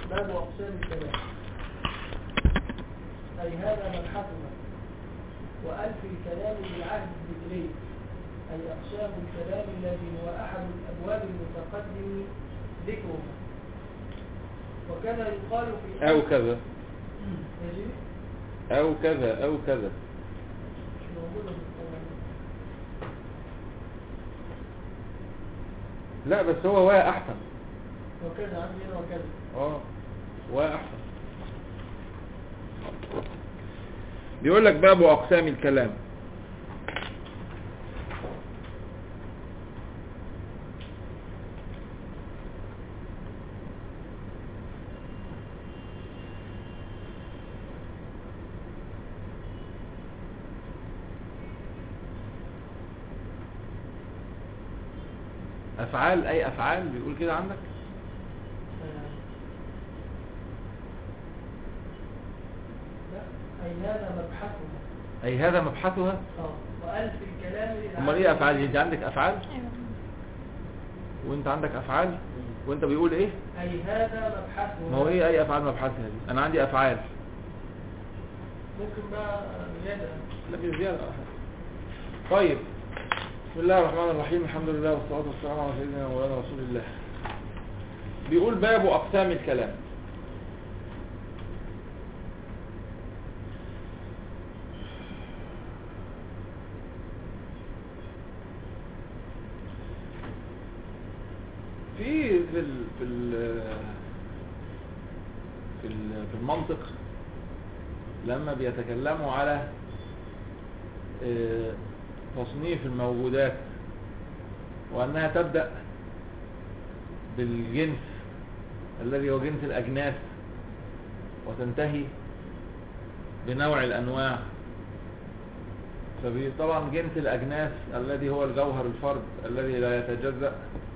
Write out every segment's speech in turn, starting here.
باب أقسام الكلام أي هذا مبحثنا وألف الكلام بالعهد الذكري أي أقسام الكلام الذي هو أحد الأبواب المتقدم ذكره وكان يقال في او كذا يجري او كذا او كذا مش موجودة في القرآن لا بس هو واقع احسن وكذا عندي هنا وكذا اه واقع احسن بيقول لك باب اقسام الكلام افعال اي افعال بيقول كده عندك آه. لا أي هذا مبحثنا اي هذا مبحثها اه وألف الكلام للعهد امال ايه افعال الذكري. انت عندك افعال ايوه وانت عندك افعال وانت بيقول ايه أي هذا مبحثنا ما هو ايه اي افعال مبحثها دي انا عندي افعال ممكن بقى زيادة لا مش زيادة طيب بسم الله الرحمن الرحيم الحمد لله والصلاة والسلام على سيدنا مولانا رسول الله بيقول باب أقسام الكلام في في ال في ال في ال- في المنطق لما بيتكلموا على آه، تصنيف الموجودات وأنها تبدأ بالجنس الذي هو جنس الأجناس وتنتهي بنوع الأنواع فطبعا جنس الأجناس الذي هو الجوهر الفرد الذي لا يتجزأ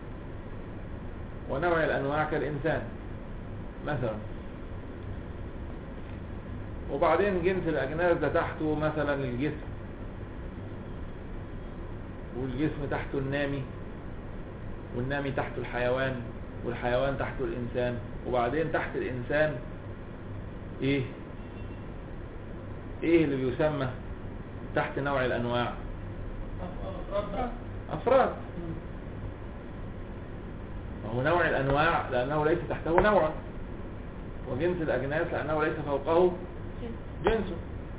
ونوع الأنواع كالإنسان مثلا وبعدين جنس الأجناس ده تحته مثلا الجسم والجسم تحته النامي والنامي تحته الحيوان والحيوان تحته الإنسان وبعدين تحت الإنسان إيه إيه اللي بيسمى تحت نوع الأنواع أفراد أفراد وهو نوع الأنواع لأنه ليس تحته نوع وجنس الأجناس لأنه ليس فوقه جنسه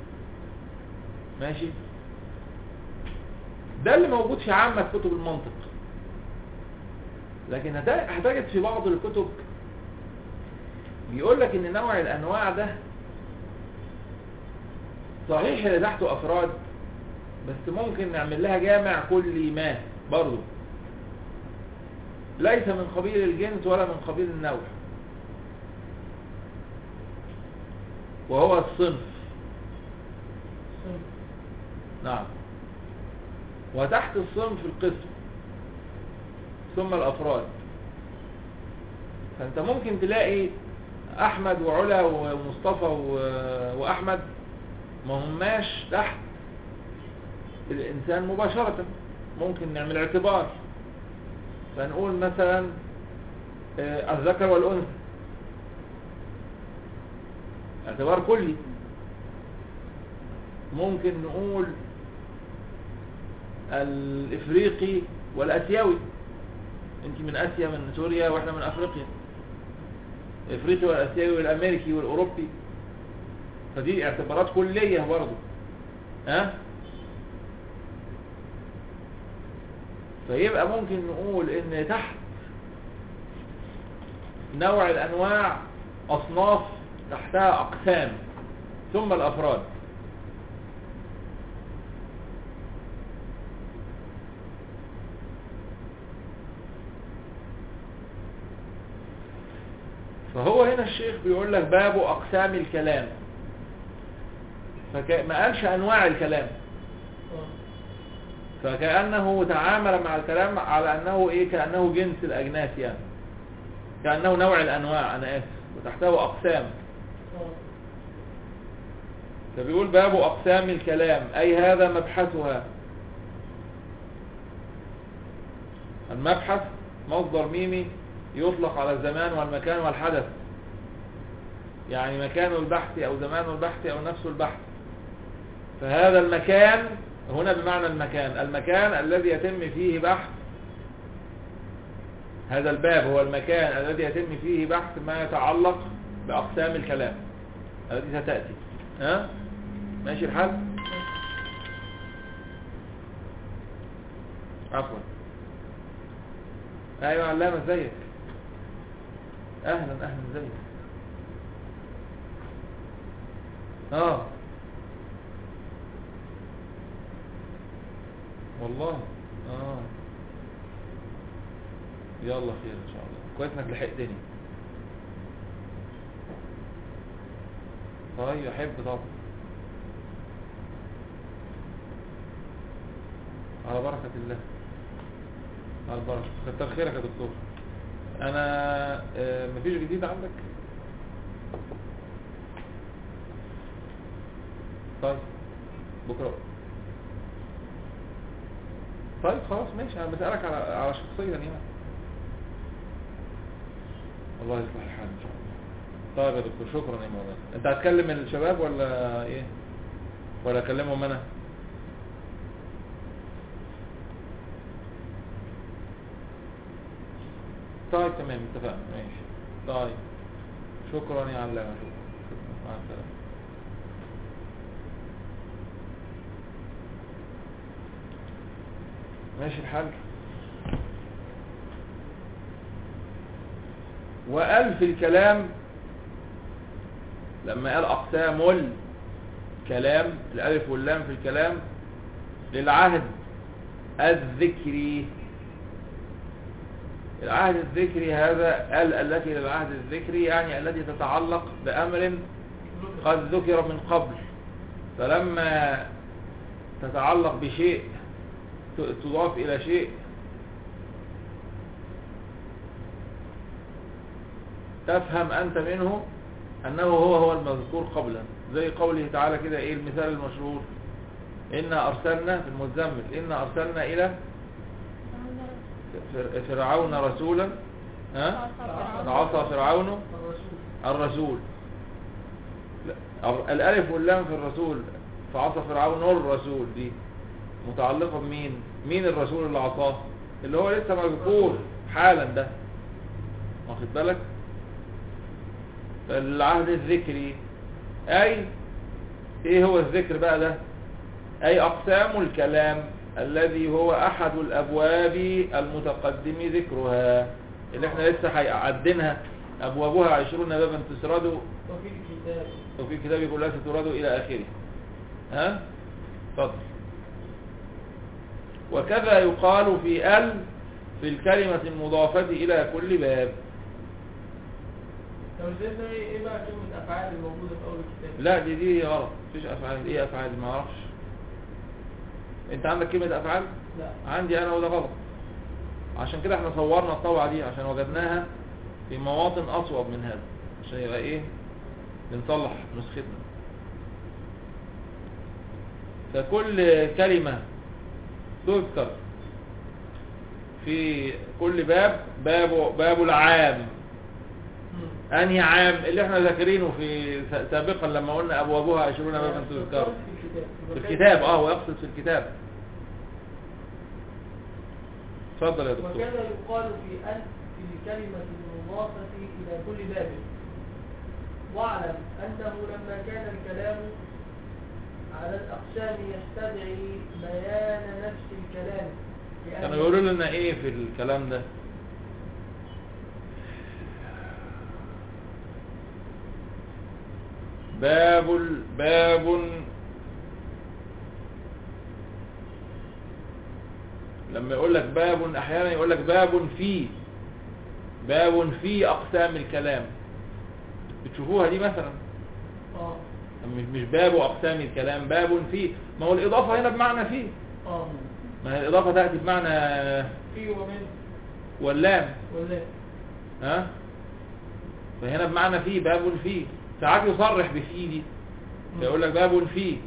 ماشي ده اللي موجود في عامة كتب المنطق لكن هت- هتجد في بعض الكتب بيقول لك ان نوع الانواع ده صحيح اللي تحته افراد بس ممكن نعمل لها جامع كلي ما برضه ليس من قبيل الجنس ولا من قبيل النوع وهو الصنف نعم وتحت الصنف القسم ثم الأفراد فأنت ممكن تلاقي أحمد وعلا ومصطفى و- وأحمد ما هماش تحت الإنسان مباشرة ممكن نعمل اعتبار فنقول مثلا آه، الذكر والأنثى اعتبار كلي ممكن نقول الافريقي والاسيوي انت من اسيا من سوريا واحنا من افريقيا الافريقي والاسيوي والامريكي والاوروبي فدي اعتبارات كلية برضو ها فيبقى ممكن نقول ان تحت نوع الانواع اصناف تحتها اقسام ثم الافراد فهو هنا الشيخ بيقول لك باب اقسام الكلام فما قالش انواع الكلام فكأنه تعامل مع الكلام على انه ايه كأنه جنس الاجناس يعني كأنه نوع الانواع انا اسف وتحته اقسام فبيقول باب اقسام الكلام اي هذا مبحثها المبحث مصدر ميمي يطلق على الزمان والمكان والحدث يعني مكان البحث أو زمان البحث أو نفس البحث فهذا المكان هنا بمعنى المكان المكان الذي يتم فيه بحث هذا الباب هو المكان الذي يتم فيه بحث ما يتعلق بأقسام الكلام التي ستأتي ها ماشي الحال عفوا ايوه علامة ازيك اهلا اهلا ازيك اه والله اه يلا خير ان شاء الله كويس انك لحقتني طيب احب طبعا على بركة الله على البركة كتر خيرك يا دكتور انا آه، مفيش جديد عندك طيب بكرة طيب خلاص ماشي انا بسألك على على شخصيا يعني الله يصلح الحال ان شاء الله طيب يا دكتور شكرا يا مولانا انت هتكلم الشباب ولا ايه ولا اكلمهم انا طيب تمام اتفقنا ماشي طيب شكرا يا علامة شكرا شكرا مع السلامة ماشي الحال وقال في الكلام لما قال أقسام الكلام الألف واللام في الكلام للعهد الذكري العهد الذكري هذا ال التي للعهد الذكري يعني التي تتعلق بأمر قد ذكر من قبل فلما تتعلق بشيء ت- تضاف إلى شيء تفهم أنت منه أنه هو هو المذكور قبلا زي قوله تعالى كده إيه المثال المشهور إنا أرسلنا في المزمل إنا أرسلنا إلى فر- فرعون رسولا ها فعصى فرعون الرسول الرسول لا، الر- الألف واللام في الرسول فعصى فرعون الرسول دي متعلقة بمين مين الرسول اللي عصاه اللي هو لسه مذكور حالا ده واخد بالك فالعهد الذكري أي ايه هو الذكر بقى ده أي أقسام الكلام الذي هو أحد الأبواب المتقدم ذكرها اللي احنا لسه هيعدنها أبوابها عشرون بابا تسرد وفي الكتاب وفي كتاب كلها سترد إلى آخره ها اتفضل وكذا يقال في ال في الكلمة المضافة إلى كل باب طب ازاي ايه إيه بقى كلمة افعال الموجودة في اول الكتاب لا دي دي غلط مفيش أفعال إيه أفعال ما أعرفش أنت عندك كلمة أفعال لا عندي أنا وده غلط عشان كده احنا صورنا الطبعة دي عشان وجدناها في مواطن أصوب من هذا عشان يبقى إيه بنصلح نسختنا فكل كلمة تذكر في كل باب باب باب العام مم. أنهي عام اللي احنا ذاكرينه في س- سابقا لما قلنا أبوابها عشرون بابا تذكر في الكتاب في الكتاب اه ويقصد في الكتاب اتفضل يا دكتور وكذا يقال في أن في الكلمة المضافة إلى كل باب واعلم أنه لما كان الكلام على الأقسام يستدعي بيان نفس الكلام لأن- كانوا يقولوا لنا ايه في الكلام ده باب ال- باب لما يقول لك باب احيانا يقول لك باب في باب في اقسام الكلام بتشوفوها دي مثلا اه مش مش باب اقسام الكلام باب في ما هو الاضافه هنا بمعنى في اه ما هي الاضافه تاتي بمعنى في ومن واللام ولا ها فهنا بمعنى في باب في ساعات يصرح بفي دي فيقول لك باب في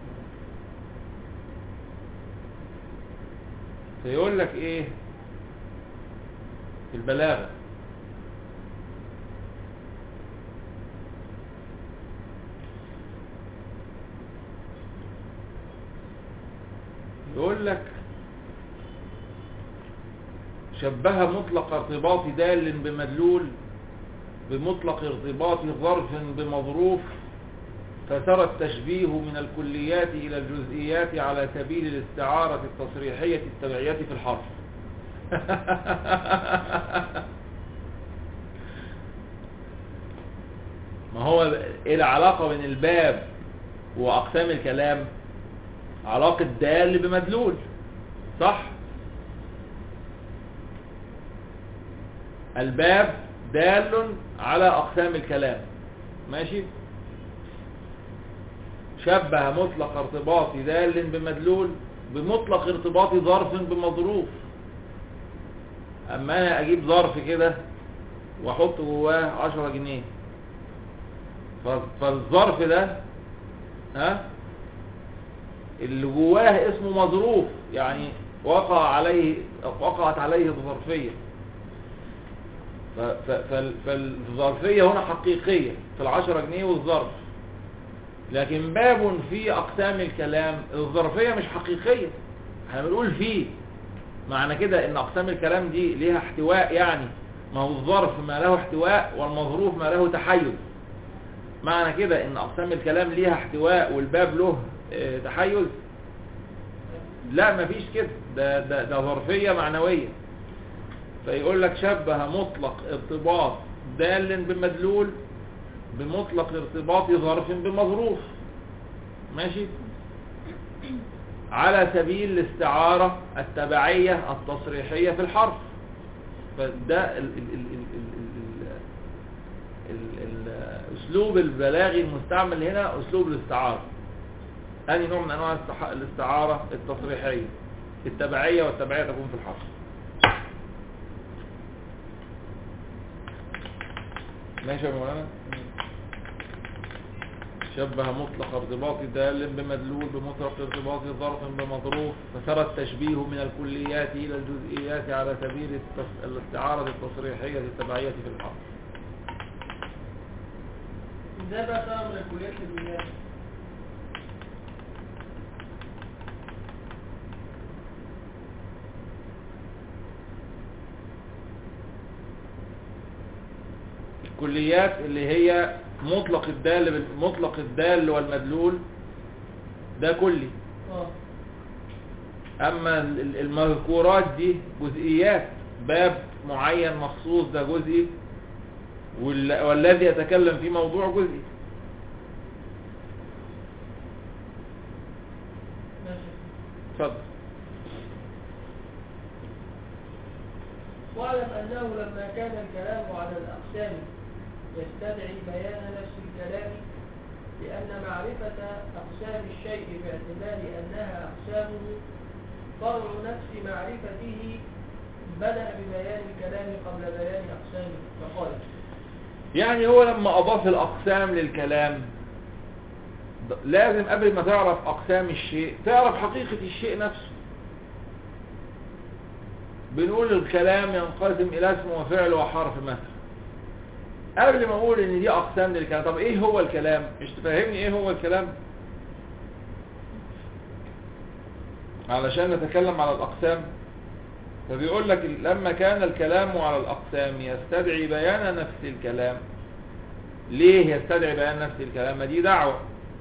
فيقول لك ايه في البلاغة يقول لك شبه مطلق ارتباط دال بمدلول بمطلق ارتباط ظرف بمظروف فسرى التشبيه من الكليات إلى الجزئيات على سبيل الاستعارة التصريحية التبعية في الحرف ما هو ايه العلاقة بين الباب وأقسام الكلام علاقة دال بمدلول صح الباب دال على أقسام الكلام ماشي شبه مطلق ارتباط دال بمدلول بمطلق ارتباط ظرف بمظروف اما انا اجيب ظرف كده واحط جواه عشرة جنيه ف- فالظرف ده ها اللي جواه اسمه مظروف يعني وقع عليه وقعت عليه الظرفية ف- ف- فال- فالظرفية هنا حقيقية في العشرة جنيه والظرف لكن باب في أقسام الكلام الظرفية مش حقيقية احنا بنقول فيه معنى كده ان أقسام الكلام دي ليها احتواء يعني ما هو الظرف ما له احتواء والمظروف ما له تحيز معنى كده ان أقسام الكلام ليها احتواء والباب له اه، تحيز لا مفيش كده ده, ده, ده ظرفية معنوية فيقول لك شبه مطلق ارتباط دال بمدلول بمطلق ارتباط ظرف بمظروف ماشي على سبيل الاستعارة التبعية التصريحية في الحرف فده ال ال ال ال ال ال ال الاسلوب البلاغي المستعمل هنا اسلوب الاستعارة أي نوع من انواع الاستح- الاستعارة التصريحية التبعية والتبعية تكون في الحرف ماشي يا مولانا شبه مطلق ارتباط دال بمدلول بمطلق ارتباط ظرف بمظروف فسرى التشبيه من الكليات إلى الجزئيات على سبيل التس- الاستعارة التصريحية التبعية في الحرف ازاي بقى ترى من الكليات للجزئيات الكليات اللي هي مطلق الدال بال- مطلق الدال والمدلول ده كلي اه اما ال- ال- المذكورات دي جزئيات باب معين مخصوص ده جزئي وال- والذي يتكلم في موضوع جزئي ماشي اتفضل واعلم أنه لما كان الكلام على الأقسام يستدعي بيان نفس الكلام لأن معرفة أقسام الشيء باعتبار أنها أقسامه فرع نفس معرفته بدأ ببيان الكلام قبل بيان أقسامه فقال يعني هو لما اضاف الاقسام للكلام ض- لازم قبل ما تعرف اقسام الشيء تعرف حقيقة الشيء نفسه بنقول الكلام ينقسم الى اسم وفعل وحرف مثلا قبل ما اقول ان دي اقسام للكلام طب ايه هو الكلام مش تفهمني ايه هو الكلام علشان نتكلم على الاقسام فبيقول لك لما كان الكلام على الأقسام يستدعي بيان نفس الكلام ليه يستدعي بيان نفس الكلام ما دي دعوة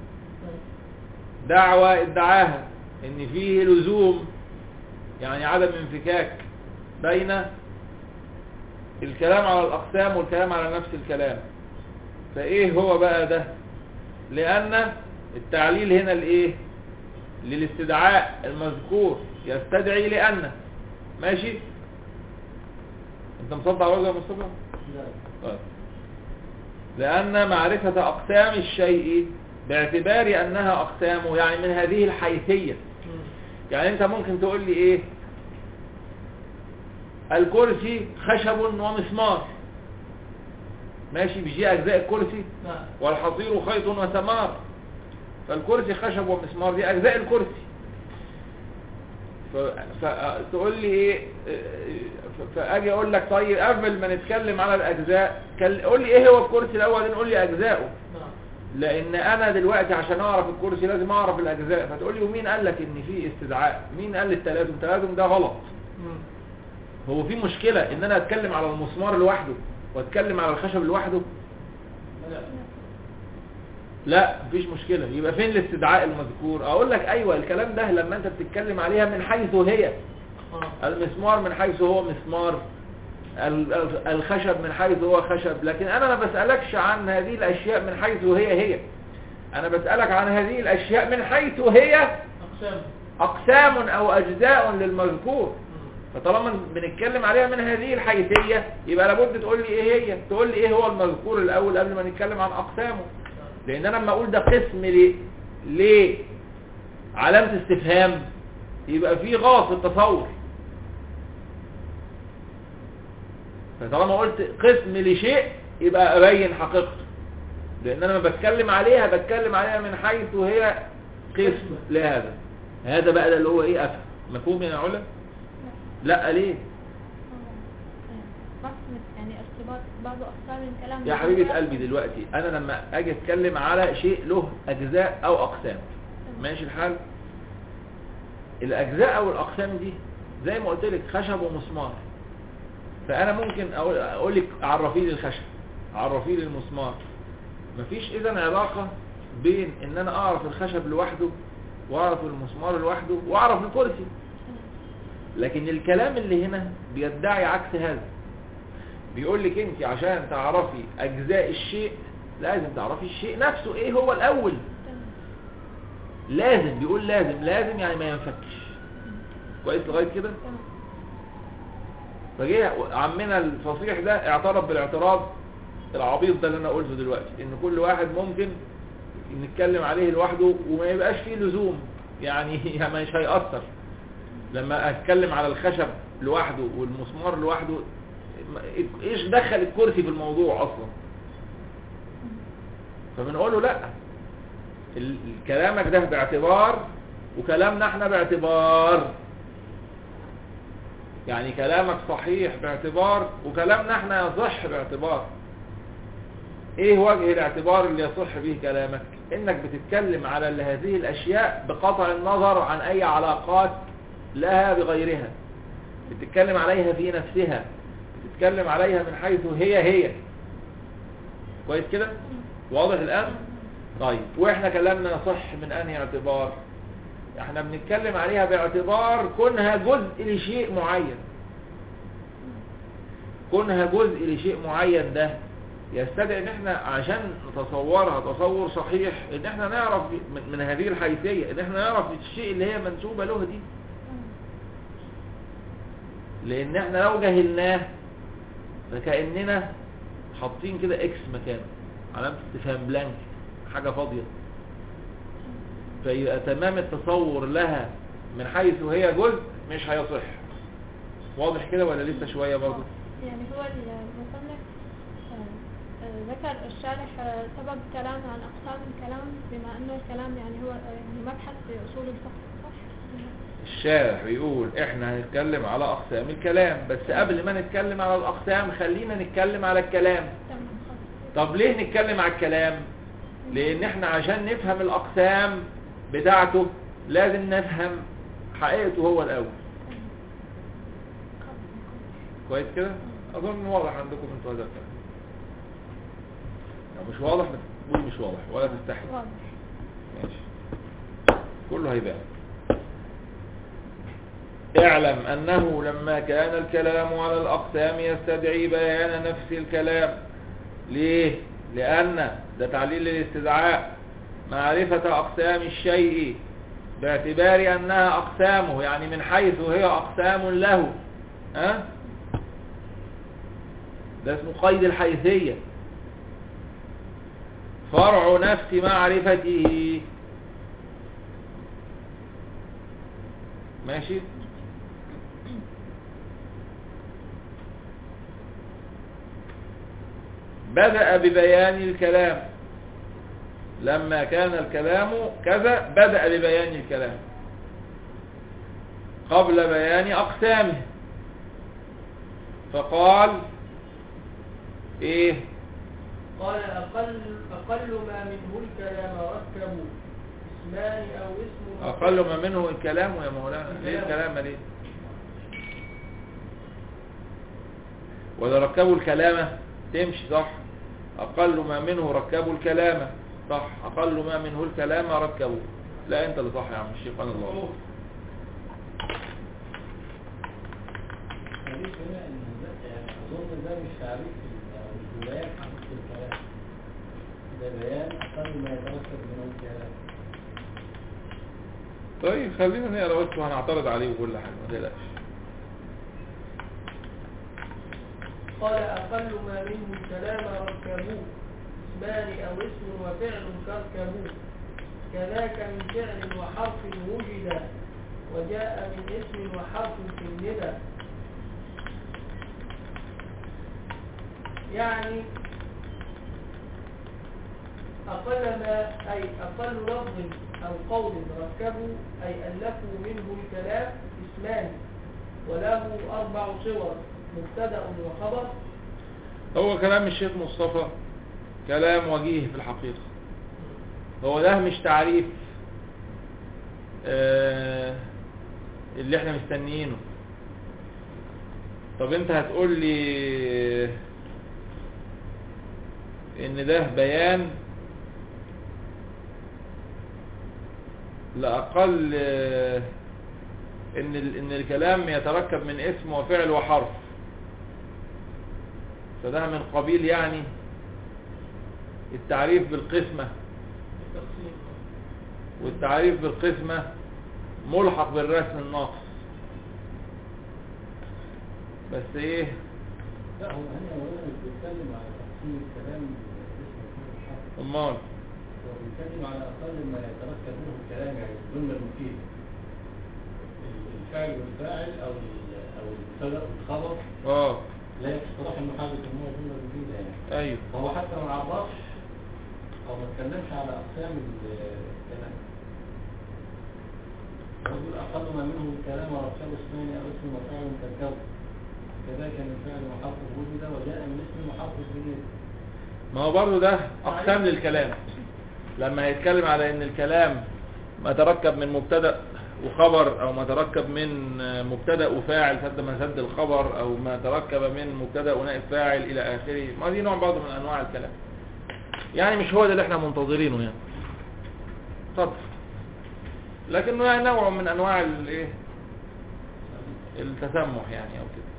دعوة ادعاها ان فيه لزوم يعني عدم انفكاك بين الكلام على الأقسام والكلام على نفس الكلام فايه هو بقى ده لأن التعليل هنا الايه للاستدعاء المذكور يستدعي لأن ماشي انت مصدع وجه يا مصطفى طيب لأن معرفة أقسام الشيء باعتبار أنها أقسامه يعني من هذه الحيثية يعني أنت ممكن تقول لي إيه الكرسي خشب ومسمار ماشي مش دي أجزاء الكرسي نعم والحصير خيط وثمار فالكرسي خشب ومسمار دي أجزاء الكرسي ف- فتقول لي ايه ف- فاجي اقول لك طيب قبل ما نتكلم على الاجزاء كل- قول لي ايه هو الكرسي الاول بعدين قول لي اجزائه نعم لان انا دلوقتي عشان اعرف الكرسي لازم اعرف الاجزاء فتقول لي ومين قال لك ان في استدعاء مين قال التلازم التلازم ده غلط مم. هو في مشكلة ان انا اتكلم على المسمار لوحده واتكلم على الخشب لوحده لا لا مفيش مشكلة يبقى فين الاستدعاء المذكور اقول لك ايوه الكلام ده لما انت بتتكلم عليها من حيث هي اه المسمار من حيث هو مسمار ال- ال- الخشب من حيث هو خشب لكن انا ما بسألكش عن هذه الاشياء من حيث هي هي انا بسألك عن هذه الاشياء من حيث هي اقسام اقسام او اجزاء للمذكور مم. فطالما بنتكلم عليها من هذه الحيثية يبقى لابد تقول لي ايه هي تقول لي ايه هو المذكور الاول قبل ما نتكلم عن اقسامه لان انا لما اقول ده قسم ليه ليه علامة استفهام يبقى في غلط في التصور فطالما قلت قسم لشيء يبقى ابين حقيقته لان انا لما بتكلم عليها بتكلم عليها من حيث هي قسم لهذا هذا بقى ده اللي هو ايه افهم مفهوم يا علا لا ليه قسم يعني ارتباط بعض أقسام الكلام يا حبيبة قلبي دلوقتي انا لما اجي اتكلم على شيء له اجزاء او اقسام ماشي الحال الاجزاء او الاقسام دي زي ما قلت لك خشب ومسمار فانا ممكن اقول اقول لك عرفي لي الخشب عرفي لي المسمار مفيش اذا علاقة بين ان انا اعرف الخشب لوحده واعرف المسمار لوحده واعرف الكرسي لكن الكلام اللي هنا بيدعي عكس هذا بيقول لك انت عشان تعرفي اجزاء الشيء لازم تعرفي الشيء نفسه ايه هو الاول لازم بيقول لازم لازم يعني ما ينفكش كويس لغايه كده فجه عمنا الفصيح ده اعترف بالاعتراض العبيط ده اللي انا قلته دلوقتي ان كل واحد ممكن نتكلم عليه لوحده وما يبقاش فيه لزوم يعني مش هيأثر لما اتكلم على الخشب لوحده والمسمار لوحده ايش دخل الكرسي في الموضوع اصلا فبنقول له لا ال- كلامك ده باعتبار وكلامنا احنا باعتبار يعني كلامك صحيح باعتبار وكلامنا احنا يصح باعتبار ايه وجه الاعتبار اللي يصح به كلامك انك بتتكلم على ال- هذه الاشياء بقطع النظر عن اي علاقات لها بغيرها بتتكلم عليها في نفسها بتتكلم عليها من حيث هي هي كويس كده واضح الان طيب واحنا كلامنا يصح من انهي اعتبار احنا بنتكلم عليها باعتبار كونها جزء لشيء معين كونها جزء لشيء معين ده يستدعي ان احنا عشان نتصورها تصور صحيح ان احنا نعرف من, من هذه الحيثية ان احنا نعرف الشيء اللي هي منسوبة له دي لان احنا لو جهلناه فكأننا حاطين كده اكس مكانه علامة استفهام بلانك حاجة فاضية فيبقى تمام التصور لها من حيث هي جزء مش هيصح واضح كده ولا لسه شوية برضه يعني هو المصنف آه، آه، ذكر الشارح آه، سبب كلام عن أقسام الكلام بما أنه الكلام يعني هو آه، يعني مبحث في أصول الفقه صح؟ الشارح بيقول احنا هنتكلم على اقسام الكلام بس قبل ما نتكلم على الاقسام خلينا نتكلم على الكلام تمام خلاص طب ليه نتكلم على الكلام لان احنا عشان نفهم الاقسام بتاعته لازم نفهم حقيقته هو الاول كويس كده اظن واضح عندكم انتوا هذا الكلام لو مش واضح تقول مش واضح ولا تستحي واضح ماشي كله هيبان اعلم انه لما كان الكلام على الاقسام يستدعي بيان نفس الكلام ليه لان ده تعليل للاستدعاء معرفة اقسام الشيء باعتبار انها اقسامه يعني من حيث هي اقسام له ها ده اسمه قيد الحيثية فرع نفس معرفته ماشي بدأ ببيان الكلام لما كان الكلام كذا بدأ ببيان الكلام قبل بيان أقسامه فقال ايه قال أقل أقل ما منه الكلام ركبوا اسمان أو اسم أقل ما منه الكلام يا مولانا ليه الكلام ليه وإذا ركبوا الكلام تمشي صح أقل ما منه ركبوا الكلام صح أقل ما منه الكلام ركبوا لا أنت اللي صح يا عم الشيخ أنا الله تعريف هنا ان ده- يعني اظن ده مش تعريف ال- او مش بيان حقيقة الكلام ده بيان اقل ما يترتب منه الكلام طيب خلينا نقرا بس وهنعترض عليه وكل حاجة ما تقلقش قال أقل ما منه الكلام ركبوه اسمان أو اسم وفعل كركبوه كذاك من فعل وحرف وجد وجاء من اسم وحرف في الندى يعني أقل ما أي أقل لفظ أو قول ركبوا أي ألفوا منه الكلام اسمان وله أربع صور مبتدأ وخبر هو كلام الشيخ مصطفى كلام وجيه في الحقيقة هو ده مش تعريف آه اللي احنا مستنيينه طب انت هتقول لي ان ده بيان لأقل آه، ان ال- ان الكلام يتركب من اسم وفعل وحرف فده من قبيل يعني التعريف بالقسمة التقسيم والتعريف بالقسمة ملحق بالرسم الناقص بس ايه لا هو هنا اولا مش بيتكلم على تقسيم الكلام اسم وفعل الحرف امال هو بيتكلم على اقل ما يتركب منه الكلام يعني الجمله المفيده ال- الفعل والفاعل او ال- او المبتدا والخبر اه لا يصطلح انه حاجه ان هو جمله مفيده يعني ايوه فهو حتى ما عرفش او ما اتكلمش على اقسام الكلام يقول اقل ما منه الكلام وركب اسمان او اسم وفعل كالكون كذلك من فعل وحرف وجد وجاء من اسم وحرف الجنين ما هو برضه ده اقسام للكلام لما يتكلم على ان الكلام ما تركب من مبتدا وخبر او ما تركب من مبتدا وفاعل سد ما سد الخبر او ما تركب من مبتدا ونائب فاعل الى اخره ما دي نوع برضه من انواع الكلام يعني مش هو ده اللي احنا منتظرينه يعني اتفضل لكنه يعني نوع من انواع الايه التسمح يعني او كده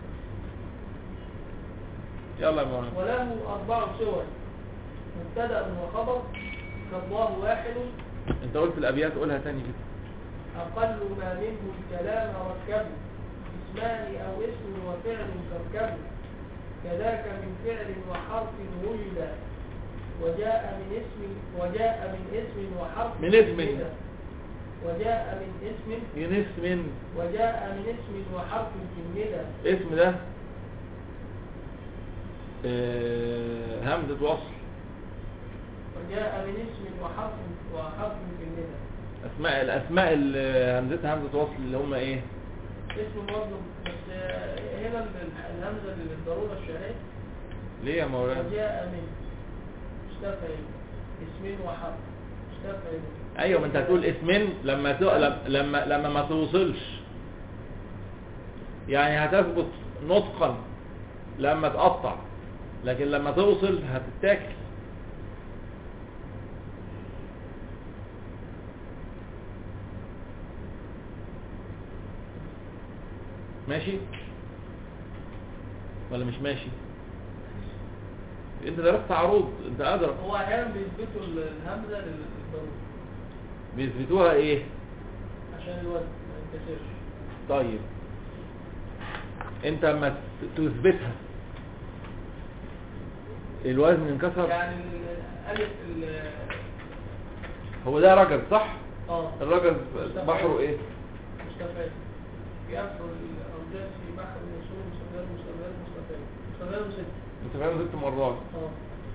يلا يا مولانا وله أربع صور مبتدأ وخبر كالله واحد انت قلت الابيات قولها تاني كده أقل ما منه الكلام ركبه اسمان أو اسم وفعل كركبه كذاك من فعل وحرف وجد وجاء من اسم وجاء من اسم وحرف من اسم. كده. وجاء من اسم من اسم وجاء من اسم وحرف في الندى اسم ده آه، همزة وصل وجاء من اسم وحرف وحرف في الندى اسماء الاسماء اللي همزتها همزة وصل اللي هم ايه اسم برضه بس آه، هنا ال- الهمزة اللي بالضرورة الشهرية ليه يا مولانا وجاء من مستفعل اسمين وحرف مستفعل ايوه ما انت هتقول اسمين لما ت... لما لما ما توصلش يعني هتثبت نطقا لما تقطع لكن لما توصل هتتاكل ماشي ولا مش ماشي انت درست عروض انت ادرك هو احيانا بيثبتوا ال- الهمزة للضرورة بيثبتوها ايه عشان الوزن ما ينكسرش طيب انت اما ت- تثبتها الوزن انكسر يعني ال- الالف ال- هو ده رجل صح اه الرجل بحره ايه مستفعل يأثر الأوجاز في بحر الوصول مستفعل مستفعل مستفعل مستفعل وست انت فاهم ست مرات اه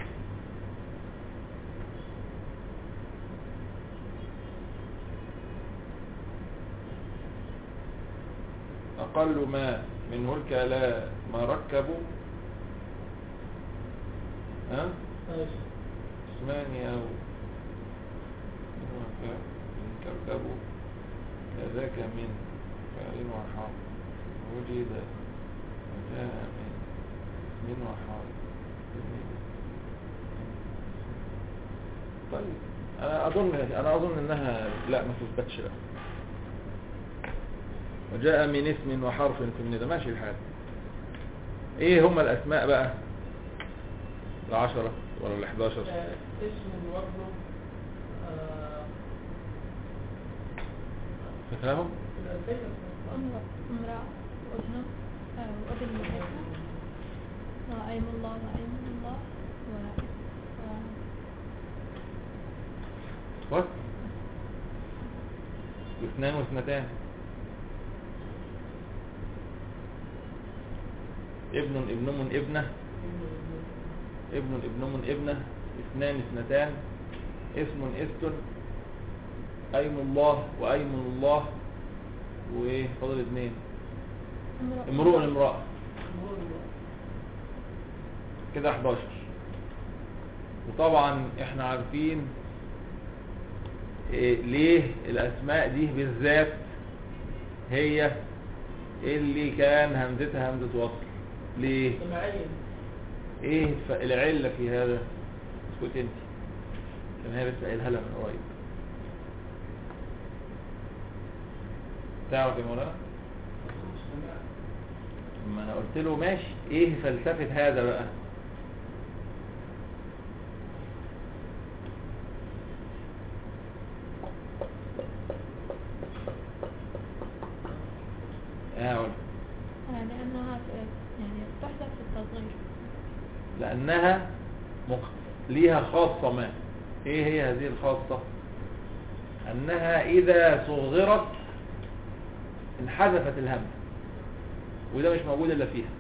اقل ما منه الكلام ما ركبوا ها ماشي اسمان أو إن كركبوا كذاك من فعل وحرف وجد وجاء من من وحرف طيب أنا أظن أنا أظن إنها لا ما تثبتش لا وجاء من اسم وحرف في الندى ماشي الحال ايه هما الاسماء بقى العشرة ولا الحداشر آه، اسم وابنه آه، فاكرهم في الألفية امرأة امرأة وابنه آه، وابن المحبة وأيم الله وأيم الله و و- وات واثنان واثنتان ابن ابن من ابنه ابن ابن من ابنه اثنان اثنتان اسم است ايم الله وايم الله وايه فاضل اثنين امرأة امرؤ امرأة امرؤ كده 11 وطبعا احنا عارفين إيه ليه الاسماء دي بالذات هي اللي كان همزتها همزة وصل ليه سماعيا ايه الف- العلة في هذا اسكت انت كان هي لسه قايلها لها من قريب تعرف يا مولانا ما انا قلت له ماشي ايه فلسفة هذا بقى اه قول. آه، لأنها ت- يعني تحذف في التصغير لانها مخ... ليها خاصة ما ايه هي هذه الخاصة انها اذا صغرت انحذفت الهمزة وده مش موجود الا فيها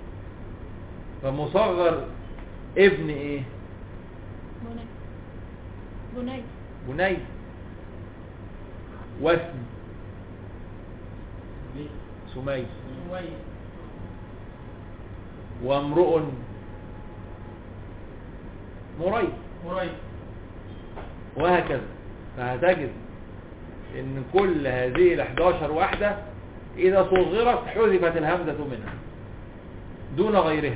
فمصغر ابن ايه بني بني بني واسم سمي شوية وامرؤ مري مريض وهكذا فهتجد ان كل هذه ال 11 واحدة اذا صغرت حذفت الهمزة منها دون غيرها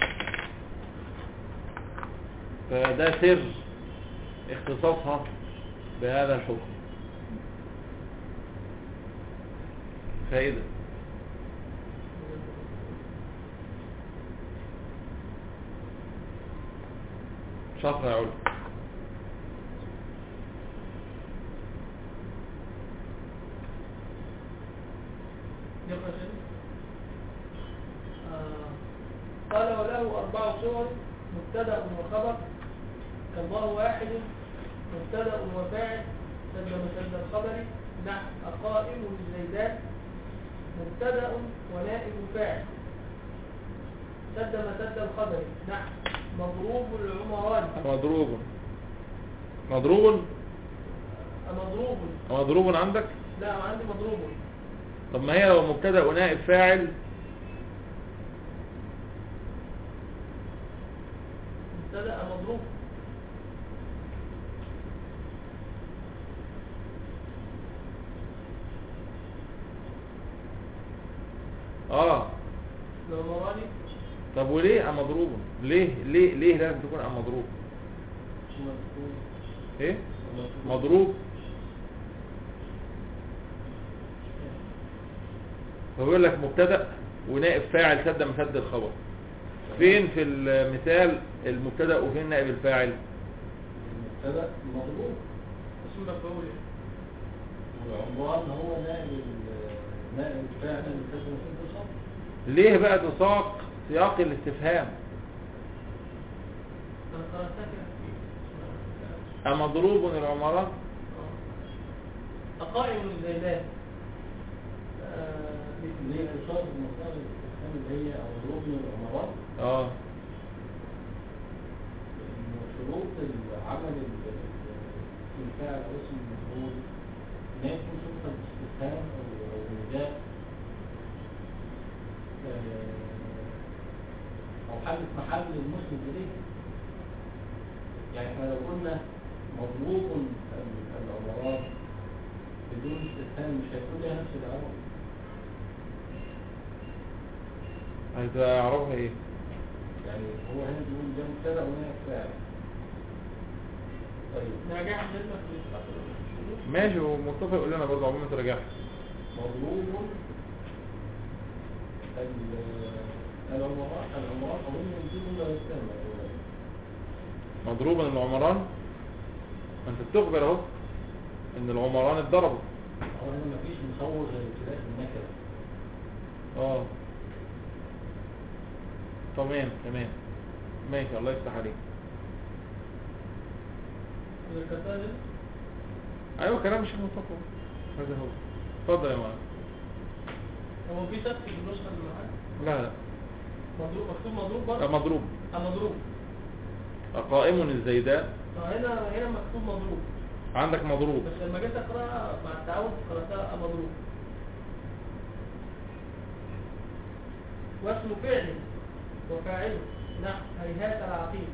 فده سر اختصاصها بهذا الحكم فائدة شاطر يا علم يقرأ شيء آه، قال وله أربع صور مبتدأ وخبر الله واحد مبتدأ وفاعل سد مسد الخبر نحو أقائم الزيدان مبتدأ ونائب فاعل سد مسد الخبر نحو مضروب العمران مضروب مضروب مضروب مضروب عندك لا عندي مضروب طب ما هي لو مبتدا ونائب فاعل مبتدأ مضروب اه العمراني طب وليه ام مضروب ليه ليه ليه لازم تكون ام مضروب ايه مضروب هو يقول لك مبتدا ونائب فاعل سد مسد الخبر فين في المثال المبتدا وفين نائب الفاعل المبتدا مضروب اسم مفعول والعنوان هو نائب ال- نائب الفاعل اللي كتبه في الصف ليه بقى تساق سياق الاستفهام انا قرأتها كده أمضروب العمارة أقائم الزيدان آه، ليه تصاب المسائل الاستفهام اللي هي او ركن العمارات اه إن شروط العمل ال- ال- الفاعل او اسم المفعول ان هي تكون شرطة الاستفهام او او النداء آه، او حل في محل المسند اليه يعني احنا لو قلنا مطلوب ال- العمرات بدون استثناء مش هيكون لها نفس العمر هتبقى اعرابها ايه يعني هو هنا بيقول ده مبتدا وهنا فاعل طيب نراجعها كلمة في الشروط. ماشي ومصطفى يقول لنا برضه عموما تراجعها مطلوب ال- العمرات العمرات أظن يمكن ولا يستعمل مضروبا العمران ما انت بتخبر اهو ان العمران اتضربوا هو هنا مفيش مصور غير ابتداء النكرة اه تمام تمام ماشي الله يفتح عليك والكتاب ايوه كلام مش مصطفى هذا هو اتفضل يا معلم هو في سبت في النسخة اللي معاك لا لا مضروب مكتوب مضروب آه، برضه مضروب اه مضروب قائم الزيداء اه هنا هنا مكتوب مضروب عندك مضروب بس لما جيت اقراها مع التعود قراتها مضروب واسم فعل وفاعله نحو هيهات العقيم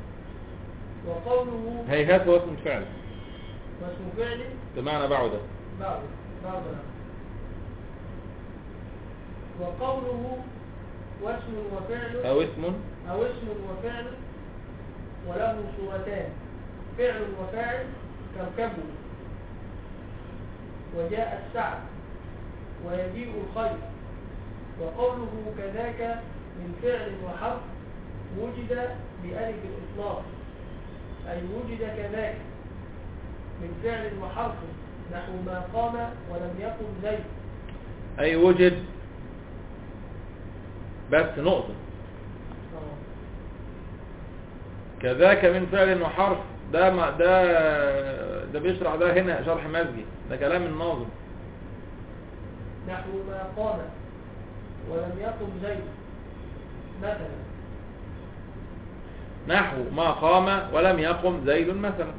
وقوله هيهات هو اسم الفعل واسم فعل بمعنى بعده بعض بعض نعم. وقوله واسم وفعل او اسم أو اسم وفعل وله صورتان فعل وفاعل كركبوا وجاء السعد ويجيء الخير وقوله كذاك من فعل وحرف وجد بألف الإطلاق أي وجد كذاك من فعل وحرف نحو ما قام ولم يقم زيد اي وجد بس نقطة آه. كذاك من فعل وحرف ده ما ده ده بيشرح ده هنا شرح مزجي ده كلام الناظم نحو ما قام ولم يقم زيد مثلا نحو ما قام ولم يقم زيد مثلا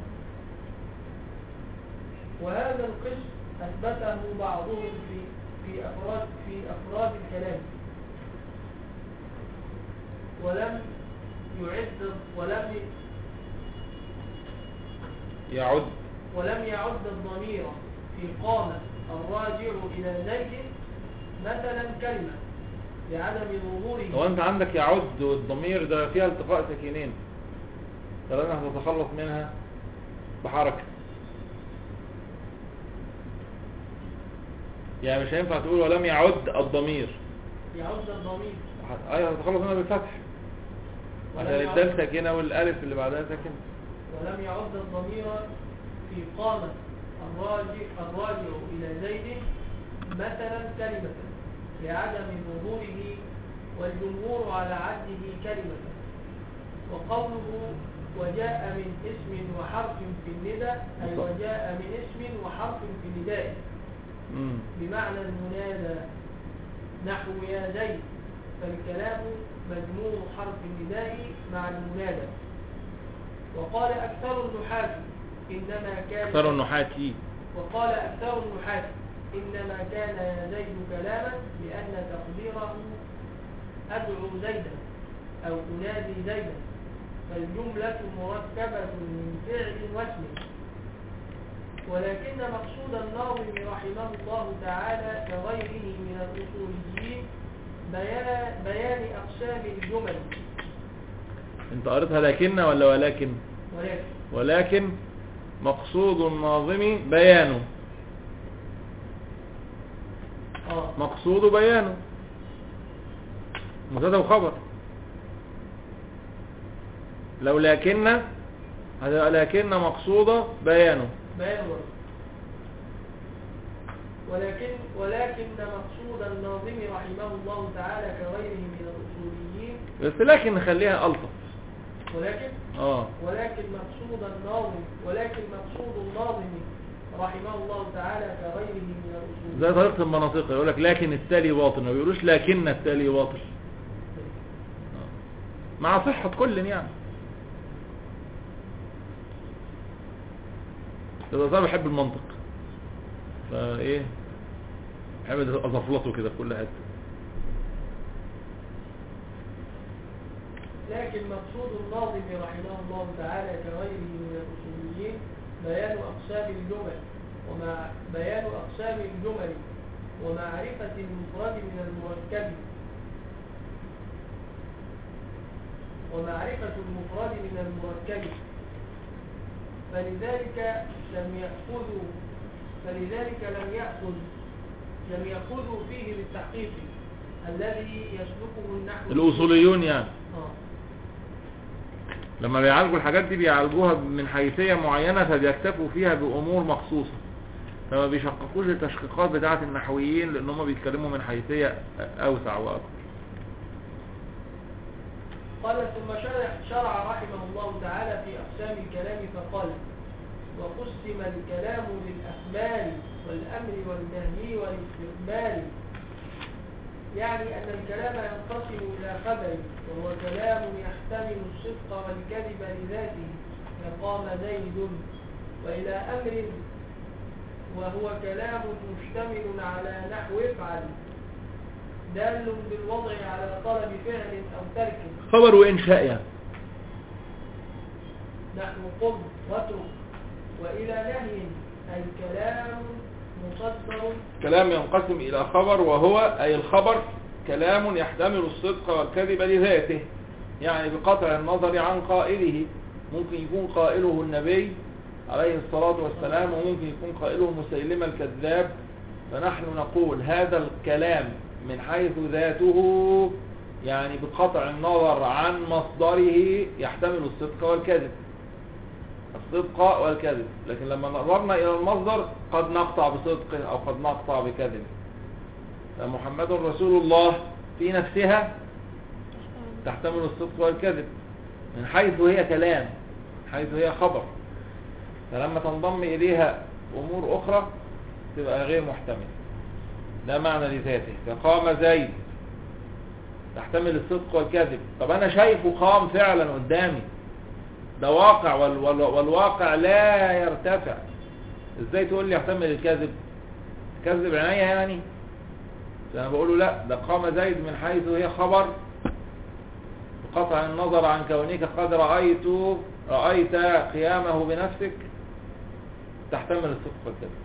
وهذا القسم أثبته بعضهم في في أفراد في أفراد الكلام ولم يعد ولم يعد ولم يعد الضمير في قام الراجع إلى زيد مثلا كلمة لعدم هو ظهوره انت عندك يعد والضمير ده فيها التقاء ساكنين فلازم هتتخلص منها بحركة يعني مش هينفع تقول ولم يعد الضمير يعد الضمير ه- ايوه هتتخلص منها بالفتح عشان ولم الدال يعد ساكنة والالف اللي بعدها ساكنة ولم يعد الضمير في قامة الراجع, الراجع إلى زيد مثلا كلمة لعدم ظهوره والجمهور على عده كلمة وقوله وجاء من اسم وحرف في الندى أي وجاء من اسم وحرف في النداء امم بمعنى المنادى نحو يا زيد فالكلام مجموع حرف النداء مع المنادى وقال أكثر النحاة إنما كان اكثر النحاتي وقال أكثر النحاة إنما كان يا زيد كلاما لأن تقديره أدعو زيدا أو أنادي زيدا فالجملة مركبة من فعل واسم ولكن مقصود الناظم رحمه الله تعالى كغيره من الأصوليين بيان, بيان أقسام الجمل انت قريتها لكن ولا ولكن ولكن ولكن مقصود الناظم بيانه آه مقصود بيانه مبتدا وخبر لو لكن هتبقى لكن مقصودة بيانه بيان برضه ولكن ولكن مقصود الناظم رحمه الله تعالى كغيره من الأصوليين بس لكن نخليها ألطف ولكن اه ولكن مقصود الناظم ولكن مقصود الناظم رحمه الله تعالى كغيره من الأصوليين زي طريقة المناطق يقول لك لكن التالي باطل ما بيقولوش لكن التالي باطل آه. مع صحة كل يعني ده صار بحب المنطق فايه بحب ازفلطه كده في كل حته لكن مقصود الناظم رحمه الله تعالى كغيره من الأصوليين بيان أقسام الجمل ومع بيان أقسام الجمل ومعرفة المفرد من المركب ومعرفة المفرد من المركب فلذلك لم يأخذوا فلذلك لم يأخذ لم يأخذوا فيه بالتحقيق الذي يسلكه النحو الأصوليون يعني آه. لما بيعالجوا الحاجات دي بيعالجوها من حيثية معينة فبيكتفوا فيها بأمور مخصوصة فما بيشققوش التشقيقات بتاعة النحويين لأن هم بيتكلموا من حيثية أوسع وأكبر قال ثم شرع, شرع رحمه الله تعالى في أقسام الكلام فقال وقسم الكلام للأخبار والأمر والنهي والاستقبال يعني أن الكلام ينقسم إلى خبر وهو كلام يحتمل الصدق والكذب لذاته كقام زيد وإلى أمر وهو كلام مشتمل على نحو افعل دال بالوضع على طلب فعل أو ترك خبر وإنشاء يعني نحن قم واترك وإلى نهي أي كلام مصدر كلام ينقسم إلى خبر وهو أي الخبر كلام يحتمل الصدق والكذب لذاته يعني بقطع النظر عن قائله ممكن يكون قائله النبي عليه الصلاة والسلام وممكن يكون قائله مسيلمة الكذاب فنحن نقول هذا الكلام من حيث ذاته يعني بقطع النظر عن مصدره يحتمل الصدق والكذب الصدق والكذب لكن لما نظرنا إلى المصدر قد نقطع بصدقه أو قد نقطع بكذبه فمحمد رسول الله في نفسها تحتمل الصدق والكذب من حيث هي كلام من حيث هي خبر فلما تنضم إليها أمور أخرى تبقى غير محتمل ده معنى لذاته فقام زيد تحتمل الصدق والكذب طب أنا شايفه قام فعلا قدامي ده واقع وال وال والواقع لا يرتفع ازاي تقول لي يحتمل الكذب كذب عينيا يعني فانا بقول له لا ده قام زيد من حيث هي خبر بقطع النظر عن كونك قد رأيت رأيت قيامه بنفسك تحتمل الصدق والكذب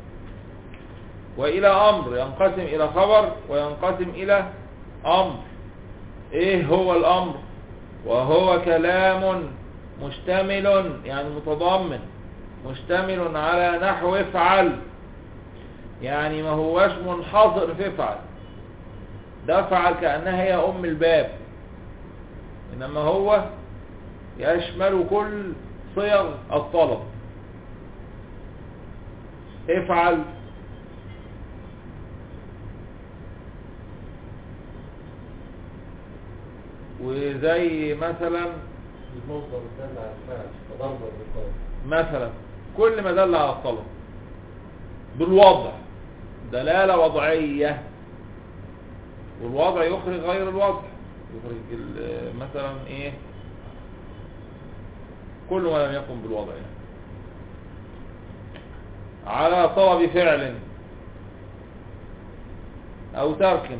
وإلى أمر ينقسم إلى خبر وينقسم إلى أمر إيه هو الأمر وهو كلام مشتمل يعني متضمن مشتمل على نحو افعل يعني ما هوش منحصر في افعل ده افعل كأنها هي أم الباب إنما هو يشمل كل صيغ الطلب افعل وزي مثلا المصدر الدال على الفعل تضرب بالقول مثلا كل ما دل على الطلب بالوضع دلالة وضعية والوضع يخرج غير الوضع يخرج ال- مثلا ايه كل ما لم يكن بالوضع يعني. على طلب فعل او ترك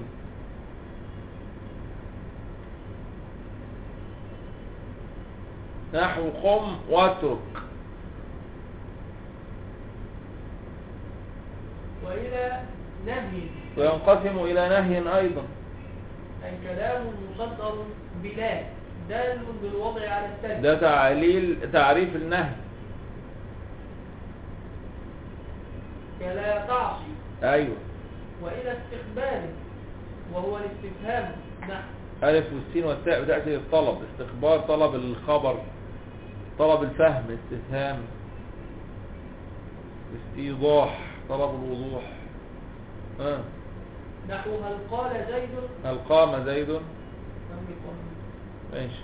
نحو قم واترك وإلى نهي وينقسم إلى نهي أيضا أي كلام مصدر بلا دال بالوضع على الترك ده تعليل تعريف النهي كلا تعصي أيوه وإلى استقبال وهو الاستفهام نحو ألف والسين والتاء بتأتي للطلب استخبار طلب الخبر طلب الفهم استفهام استيضاح طلب الوضوح ها نحو هل قال زيد هل قام زيد لم يقم. ماشي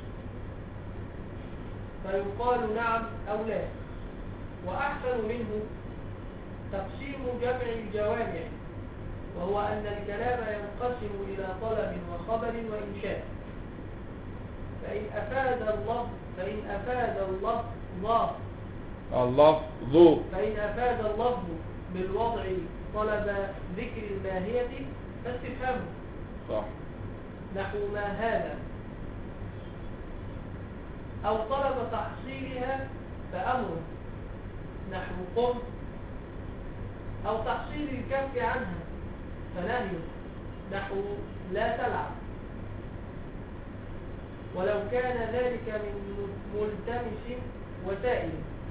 فيقال نعم أو لا وأحسن منه تقسيم جمع الجوامع وهو أن الكلام ينقسم إلى طلب وخبر وإنشاء فإن أفاد اللفظ فإن أفاد اللفظ اللفظ فإن أفاد اللفظ بالوضع طلب ذكر الماهية فاستفهمه صح نحو ما هذا أو طلب تحصيلها فأمر نحو قم أو تحصيل الكف عنها فنهي نحو لا تلعب ولو كان ذلك من ملتمس وسائل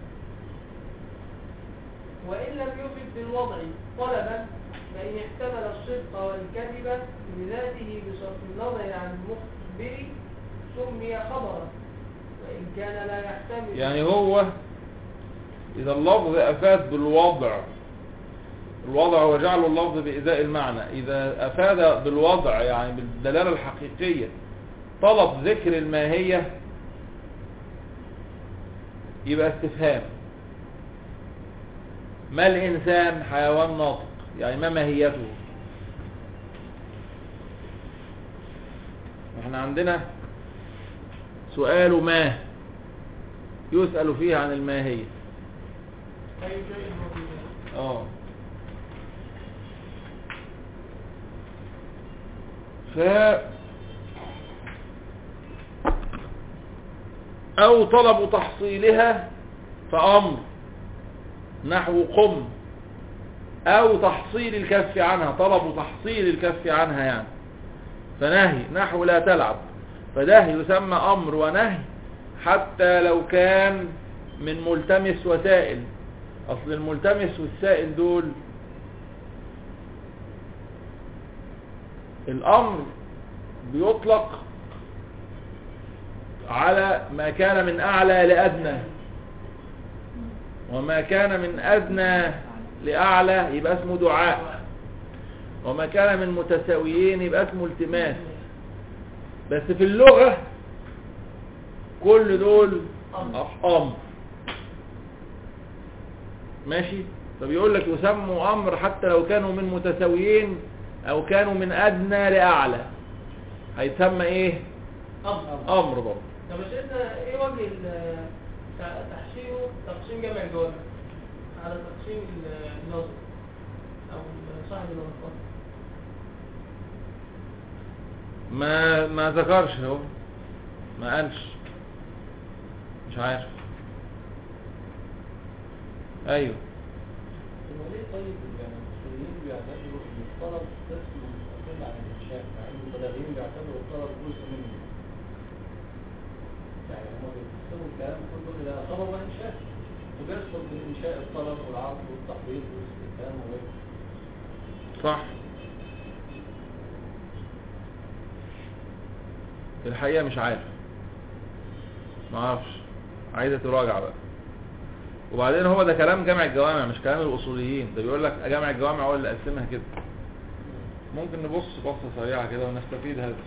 وإن لم يفد بالوضع طلبا فإن احتمل الصدق والكذب لذاته بصرف النظر عن المخبر سمي خبرا وإن كان لا يحتمل يعني هو إذا اللفظ أفاد بالوضع الوضع هو جعل اللفظ بإزاء المعنى إذا أفاد بالوضع يعني بالدلالة الحقيقية طلب ذكر الماهية يبقى استفهام ما الإنسان حيوان ناطق يعني ما ماهيته احنا عندنا سؤال ما يسأل فيه عن الماهية أي شيء هو في ذلك. اه ف او طلب تحصيلها فامر نحو قم او تحصيل الكف عنها طلب تحصيل الكف عنها يعني فنهي نحو لا تلعب فده يسمى امر ونهي حتى لو كان من ملتمس وسائل اصل الملتمس والسائل دول الامر بيطلق على ما كان من اعلى لادنى وما كان من ادنى لاعلى يبقى اسمه دعاء وما كان من متساويين يبقى اسمه التماس بس في اللغة كل دول امر ماشي فبيقول لك يسموا امر حتى لو كانوا من متساويين او كانوا من ادنى لاعلى هيتسمى ايه أمر امر برضه طب يا سيدنا ايه وجه ال- ت- تحسينه تقسيم جمع الجوامع على تقسيم ال- النظر او صاحب النظر ما ما ذكرش هو ما قالش مش عارف ايوه هو ليه طيب يعني المصريين بيعتبروا ان الطلب قسم مستقل عن الانشاء مع ان البلاغيين بيعتبروا الطلب جزء منه يعني هم بيقسموا الكلام كله الى طلب وانشاء وبيدخل في انشاء الطلب والعرض والتحضير والاستخدام وغيره صح الحقيقة مش عارف ما اعرفش عايزة تراجع بقى وبعدين هو ده كلام جامع الجوامع مش كلام الاصوليين ده بيقول لك جامع الجوامع هو اللي قسمها كده ممكن نبص بصة سريعة كده ونستفيد هذا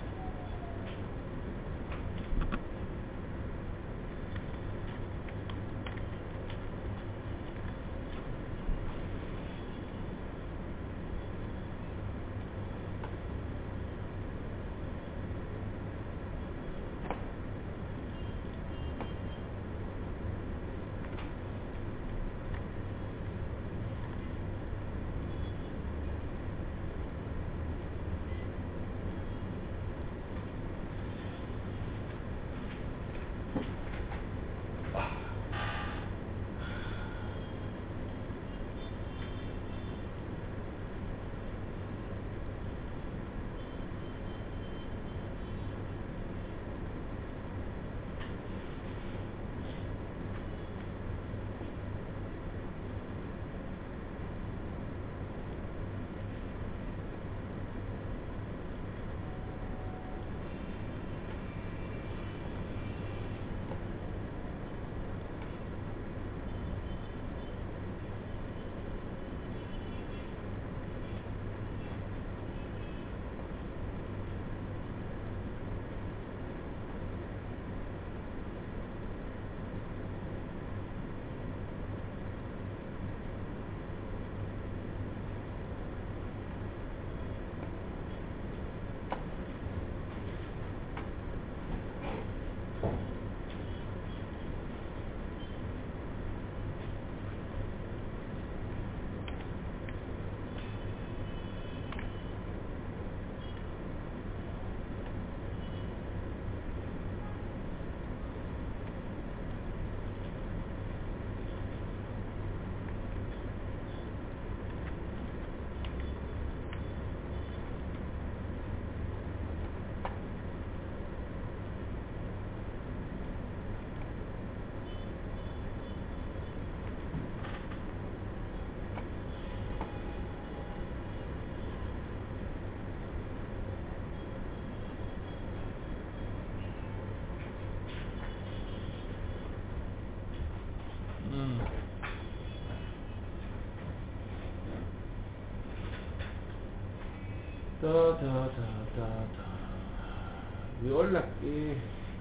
تا تا تا تا تا بيقول لك ايه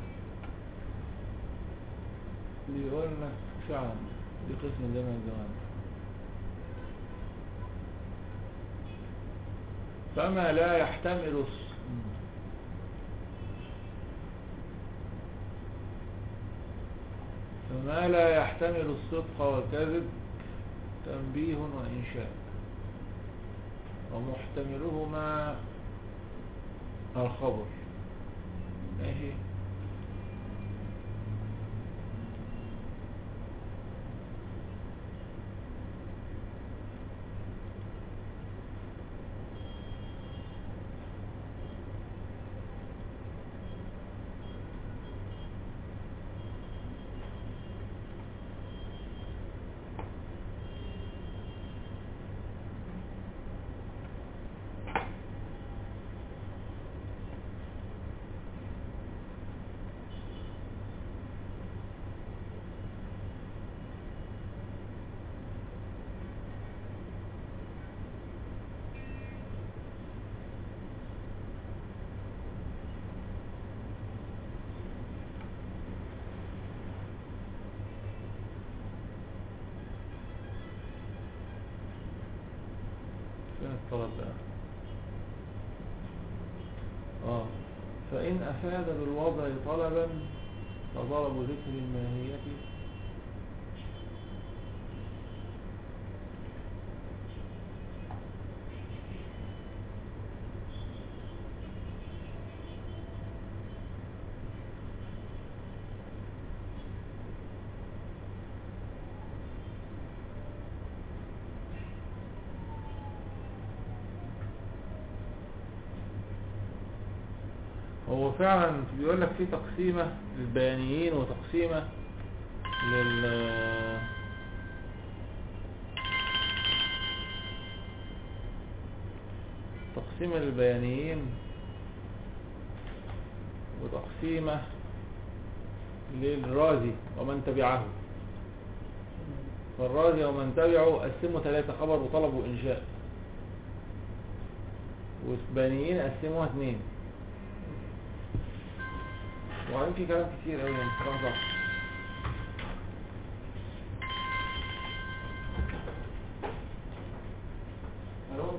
بيقول لك فعلا دي قسم جمع الجوانب فما لا يحتمل الص- فما لا يحتمل الصدق والكذب تنبيه وإنشاء ومحتملهما الخبر ماشي فين الطلب بقى اه فإن أفاد بالوضع طلبا فضرب ذكر الماهية هو فعلا بيقول لك في تقسيمة للبيانيين وتقسيمة لل تقسيمة للبيانيين وتقسيمة للرازي ومن تبعه فالرازي ومن تبعه قسموا ثلاثة خبر وطلب وإنشاء والبيانيين قسموها اثنين وبعدين في كلام كتير قوي يعني كلام صح الو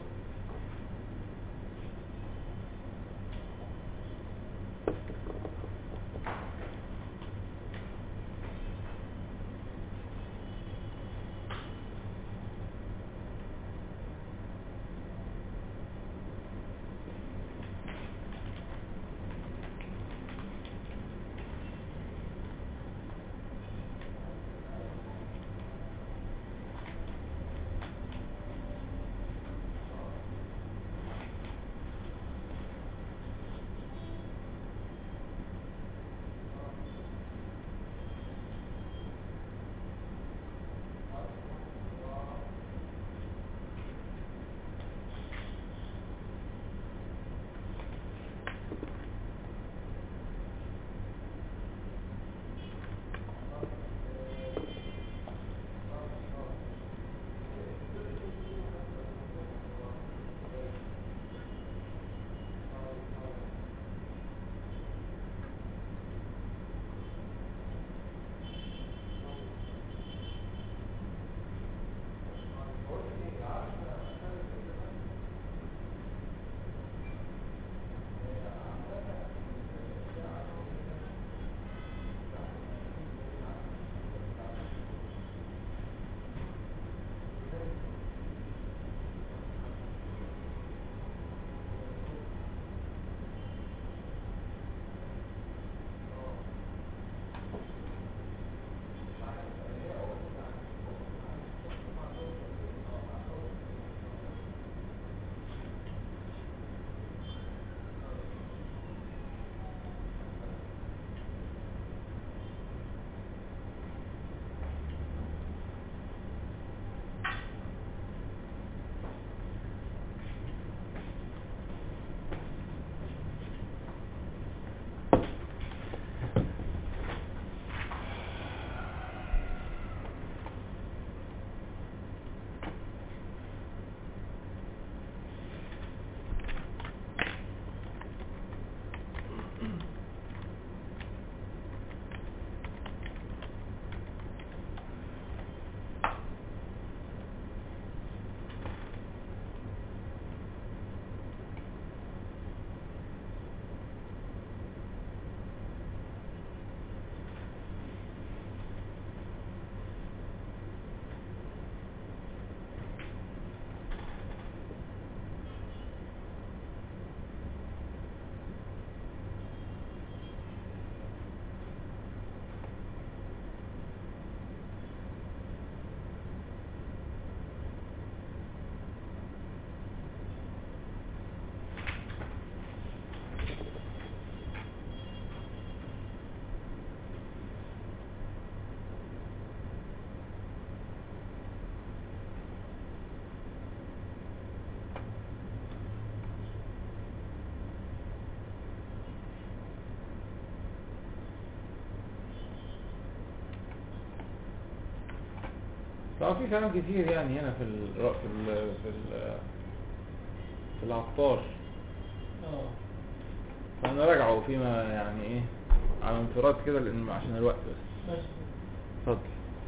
طبعا في كلام كتير يعني هنا في ال في ال في ال في العطار اه فنراجعه فيما يعني ايه على انفراد كده لان عشان الوقت بس ماشي اتفضل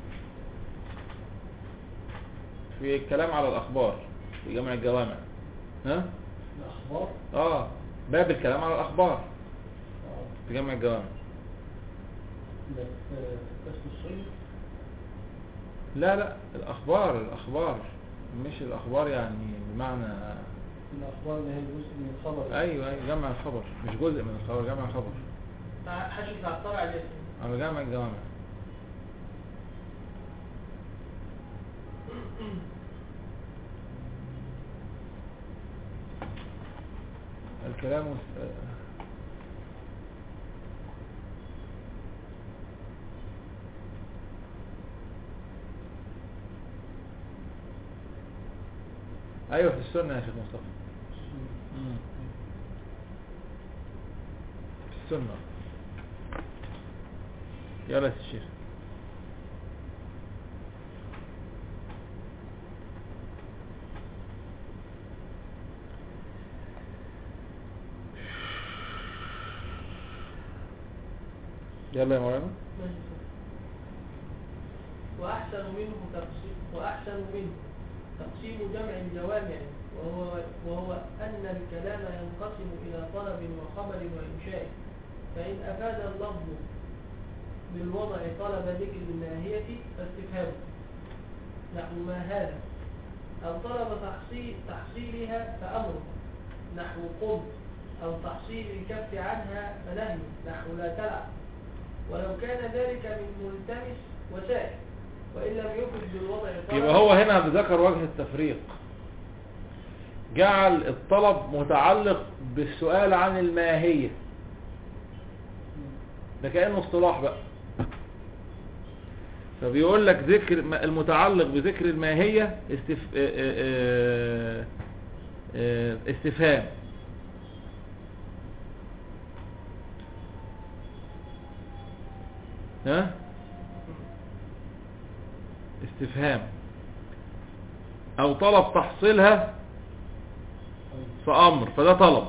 في الكلام على الاخبار في جمع الجوامع ها الأخبار اه باب الكلام على الاخبار آه. في جمع الجوامع بس آه، اسم الصيد لا لا الاخبار الاخبار مش الاخبار يعني بمعنى الأخبار اللي هي جزء من الخبر ايوه ايوه جمع الخبر مش جزء من الخبر جمع الخبر تع- حاشية عطار على الاسم على جمع الجوامع الكلام والس- ايوه في السنه يا شيخ مصطفى مم. في السنه يلا يا الشيخ يلا يا مولانا ماشي. وأحسن منه تقسيم وأحسن منه تقسيم جمع الجوامع وهو وهو أن الكلام ينقسم إلى طلب وخبر وإنشاء فإن أفاد اللفظ بالوضع طلب ذكر الماهية فاستفهام نحو ما هذا أو طلب تحصيل تحصيلها فأمر نحو قم أو تحصيل الكف عنها فنهي نحو لا تلعب ولو كان ذلك من ملتمس وسائل وإن لم يفد بالوضع طلب يبقى هو هنا ذكر وجه التفريق جعل الطلب متعلق بالسؤال عن الماهية ده كأنه اصطلاح بقى فبيقول لك ذكر المتعلق بذكر الماهية استف... اه اه اه استفهام ها استفهام او طلب تحصيلها فامر فده طلب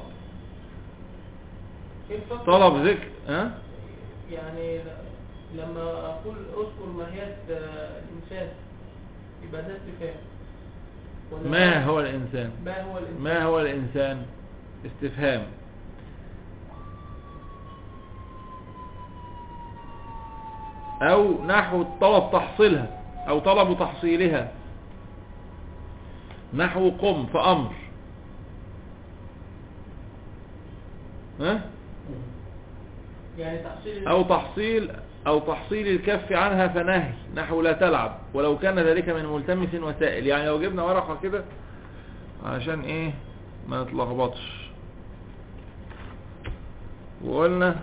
إيه الفرق؟ طلب ذكر ها يعني لما أقول أذكر ماهية آه، الإنسان يبقى ده استفهام ولا ما هو الانسان ما هو الإنسان ما هو الانسان استفهام او نحو طلب تحصيلها او طلب تحصيلها نحو قم فامر ها يعني تحصيل او تحصيل او تحصيل الكف عنها فنهي نحو لا تلعب ولو كان ذلك من ملتمس وسائل يعني لو جبنا ورقة كده عشان ايه ما نتلخبطش وقلنا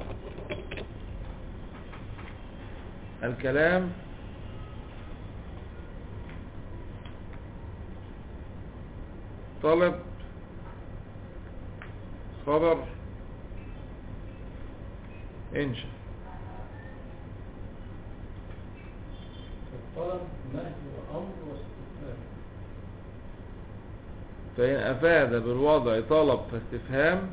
الكلام طلب خبر انشا طلب نهي وأمر واستفهام فإن أفاد بالوضع طلب فاستفهام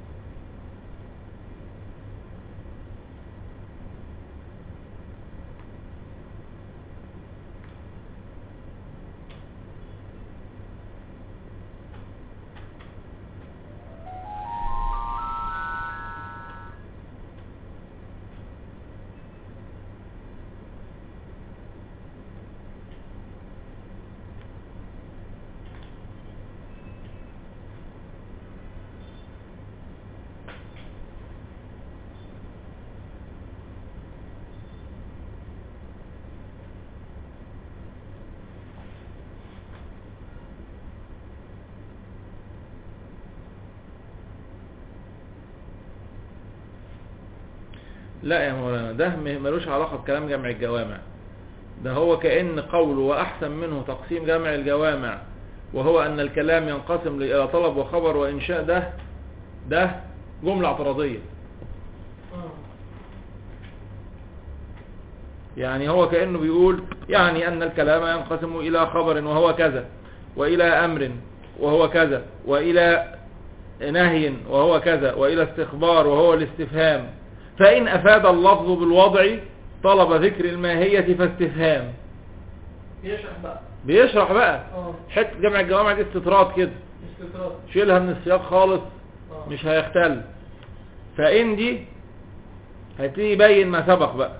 لا يا مولانا ده م- ملوش علاقة بكلام جمع الجوامع ده هو كأن قوله وأحسن منه تقسيم جمع الجوامع وهو أن الكلام ينقسم إلى طلب وخبر وإنشاء ده ده جملة اعتراضية آه. يعني هو كأنه بيقول يعني أن الكلام ينقسم إلى خبر وهو كذا وإلى أمر وهو كذا وإلى نهي وهو كذا وإلى استخبار وهو الاستفهام فإن أفاد اللفظ بالوضع طلب ذكر الماهية فاستفهام يشرح بقى بيشرح بقى اه حتة جمع الجوامع دي استطراد كده استطراد شيلها من السياق خالص اه مش هيختل فإن دي هيبتدي يبين ما سبق بقى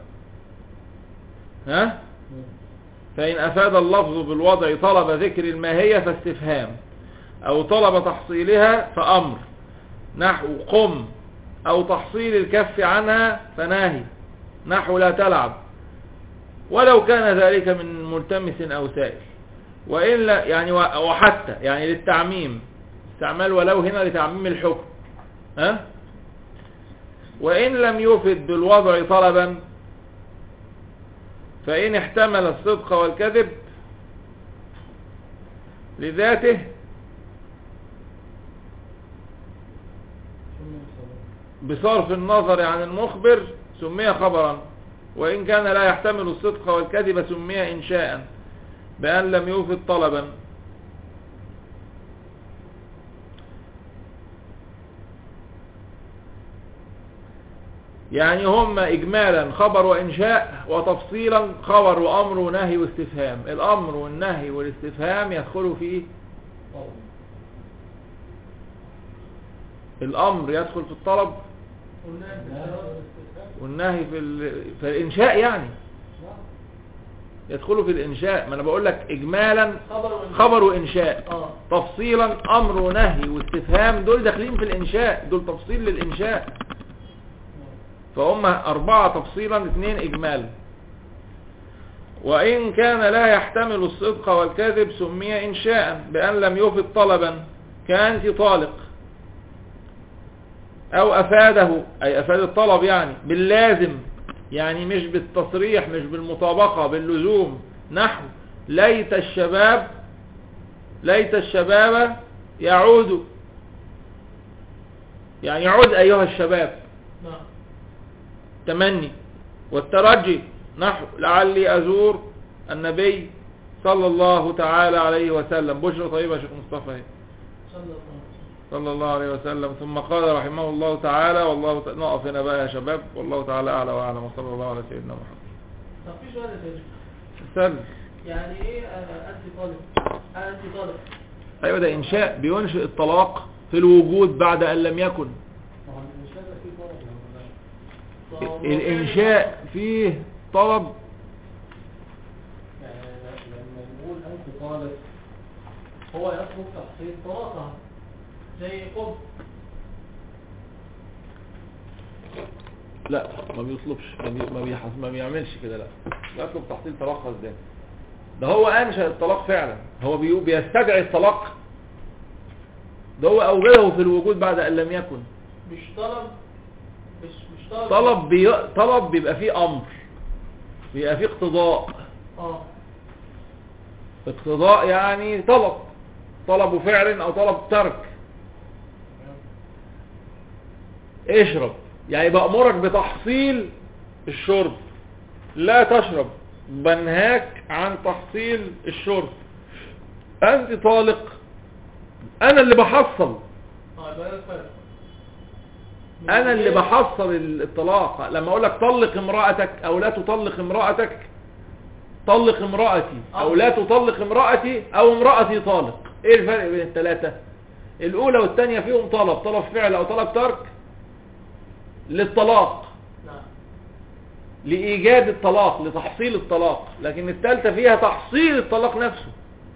ها فإن أفاد اللفظ بالوضع طلب ذكر الماهية فاستفهام أو طلب تحصيلها فأمر نحو قم أو تحصيل الكف عنها فناهي نحو لا تلعب ولو كان ذلك من ملتمس أو سائل وإلا يعني و- وحتى يعني للتعميم استعمال ولو هنا لتعميم الحكم ها وإن لم يفد بالوضع طلبا فإن احتمل الصدق والكذب لذاته بصرف النظر عن المخبر سمي خبرا وإن كان لا يحتمل الصدق والكذب سمي إنشاء بأن لم يفد طلبا يعني هم إجمالا خبر وإنشاء وتفصيلا خبر وأمر ونهي واستفهام الأمر والنهي والاستفهام يدخلوا فيه الأمر يدخل في الطلب قلنا والنهي في, ال... في الإنشاء يعني يدخلوا في الإنشاء ما أنا بقول لك إجمالا خبر وإنشاء. خبر وإنشاء اه تفصيلا أمر ونهي واستفهام دول داخلين في الإنشاء دول تفصيل للإنشاء فهم أربعة تفصيلا اثنين إجمالا وإن كان لا يحتمل الصدق والكذب سمي إنشاء بأن لم يفد طلبا كأنت طالق أو أفاده أي أفاد الطلب يعني باللازم يعني مش بالتصريح مش بالمطابقة باللزوم نحو ليت الشباب ليت الشباب يعود يعني يعود أيها الشباب نعم تمني والترجي نحو لعلي أزور النبي صلى الله تعالى عليه وسلم بشرى طيبة يا شيخ مصطفى اهي. صلى الله عليه وسلم صلى الله عليه وسلم ثم قال رحمه الله تعالى والله ت... نقف هنا بقى يا شباب والله تعالى أعلى وأعلم وصلى الله على سيدنا محمد طب في سؤال يا سيدي سل يعني ايه آه، انت طالب آه، انت طالب أيوة ده إنشاء بينشئ الطلاق في الوجود بعد أن لم يكن ما هو الإنشاء ده فيه طلب ولا لا؟ طب الإنشاء فيه طلب يعني لما نقول أنت طالب هو يطلب تحصيل طلاقها زي قب لا ما بيطلبش ما, بي... ما, بيحص... ما بيعملش كده لا بيطلب تحصيل طلاقها ازاي ده هو انشأ الطلاق فعلا هو بي... بيستدعي الطلاق ده هو اوجده في الوجود بعد ان لم يكن مش طلب مش مش طلب طلب بي... طلب بيبقى فيه امر بيبقى فيه اقتضاء اه اقتضاء يعني طلب طلب فعل او طلب ترك اشرب يعني بأمرك بتحصيل الشرب لا تشرب بنهاك عن تحصيل الشرب انت طالق انا اللي بحصل اه يبقى ده الفرق انا اللي بحصل الطلاق لما اقول لك طلق امرأتك او لا تطلق امرأتك طلق امرأتي او لا تطلق امرأتي او امرأتي طالق ايه الفرق بين الثلاثة الاولى والثانية فيهم طلب طلب فعل او طلب ترك للطلاق نعم لإيجاد الطلاق لتحصيل الطلاق لكن الثالثة فيها تحصيل الطلاق نفسه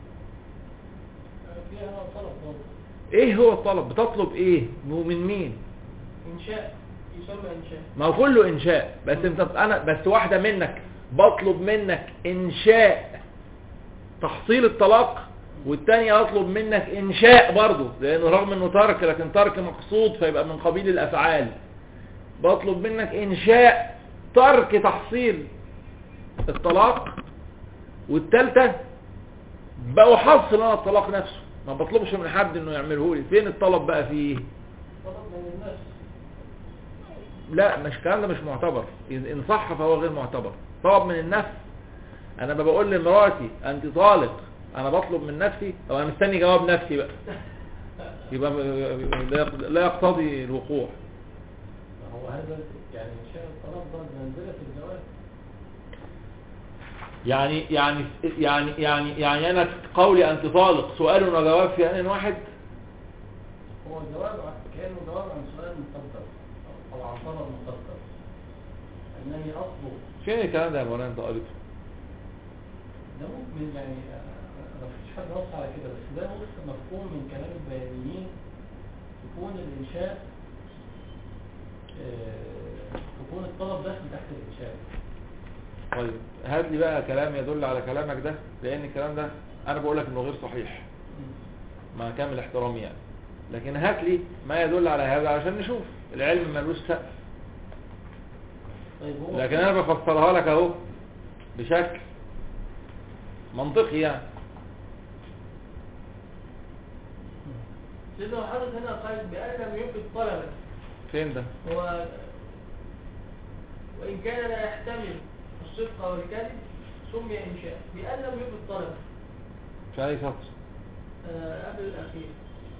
فيها طلب برضه ايه هو الطلب بتطلب ايه ومن مين انشاء يسمى انشاء ما هو كله انشاء بس انت انا بس واحدة منك بطلب منك انشاء تحصيل الطلاق والتانية اطلب منك انشاء برضه لان رغم انه ترك لكن ترك مقصود فيبقى من قبيل الافعال بطلب منك انشاء ترك تحصيل الطلاق والتالتة بحصل انا الطلاق نفسه ما بطلبش من حد انه يعمله لي فين الطلب بقى فيه طلب من الناس لا مش الكلام ده مش معتبر إن إن صح فهو غير معتبر طلب من النفس انا ما بقول لمراتي انت طالق انا بطلب من نفسي او انا مستني جواب نفسي بقى يبقى م- لا يق- لا يقتضي الوقوع هو هذا يعني إنشاء الطلب ده منزلة الجواز يعني يعني يعني يعني يعني انا قولي انت طالق سؤال وجواب في ان واحد هو الجواب عن- كأنه جواب عن سؤال مقدر أو عن طلب مقدر أنني أطلب فين الكلام ده يا مولانا انت قريته ده ممكن يعني آه، ما فيش حد نص على كده بس ده ممكن مفهوم من كلام البيانيين تكون الإنشاء آه، تكون الطلب داخل تحت الإنشاء طيب هات لي بقى كلام يدل على كلامك ده لان الكلام ده انا بقول لك انه غير صحيح مع كامل احترامي يعني لكن هات لي ما يدل على هذا عشان نشوف العلم ملوش سقف طيب هو لكن انا بفسرها لك اهو بشكل منطقي يعني سيدنا محمد هنا قال بأن لم يفد طلبا فين ده هو وإن كان لا يحتمل الصدق والكذب سمي إنشاء بأن لم يفد طلبا في اي سطر آه، قبل الأخير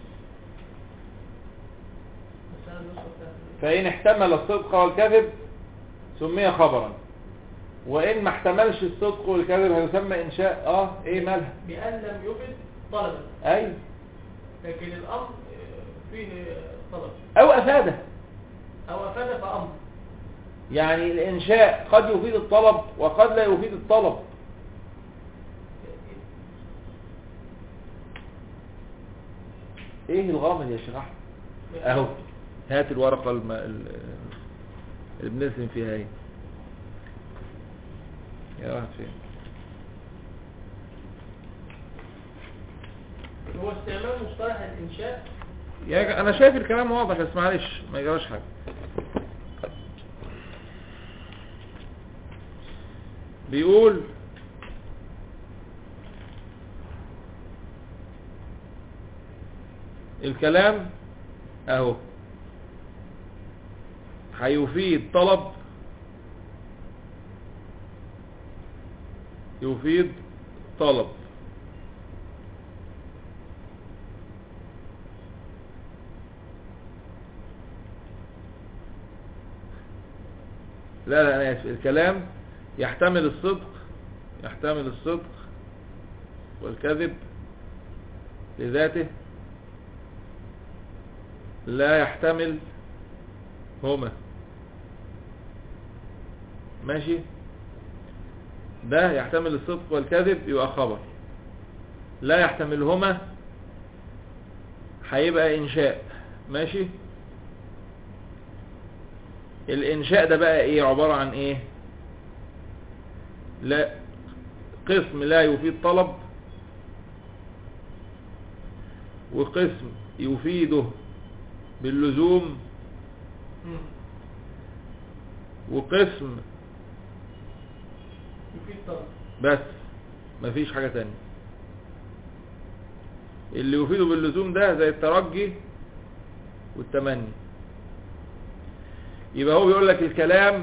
بس أنا النسخة بتاعتي فإن احتمل الصدق والكذب سمي خبرا وإن ما احتملش الصدق والكذب هيسمى إنشاء اه ايه مالها بأن لم يفد طلبا اي لكن الأمر آه، فيه طلب او افاده أو أفاد فأمر يعني الإنشاء قد يفيد الطلب وقد لا يفيد الطلب ايه الغامض يا شيخ احمد اهو هات الورقة الم... ال- اللي بنرسم فيها ايه يا راحت فين هو استعمال مصطلح الإنشاء يا ج- انا شايف الكلام واضح بس معلش ما يجراش حاجة بيقول الكلام اهو هيفيد طلب يفيد طلب لا لا انا اسف الكلام يحتمل الصدق يحتمل الصدق والكذب لذاته لا يحتمل هما ماشي ده يحتمل الصدق والكذب يبقى خبر لا يحتملهما هيبقى انشاء ماشي الانشاء ده بقى ايه عبارة عن ايه لا قسم لا يفيد طلب وقسم يفيده باللزوم مم. وقسم يفيد طلب بس مفيش حاجة تانية اللي يفيده باللزوم ده زي الترجي والتمني يبقى هو بيقول لك الكلام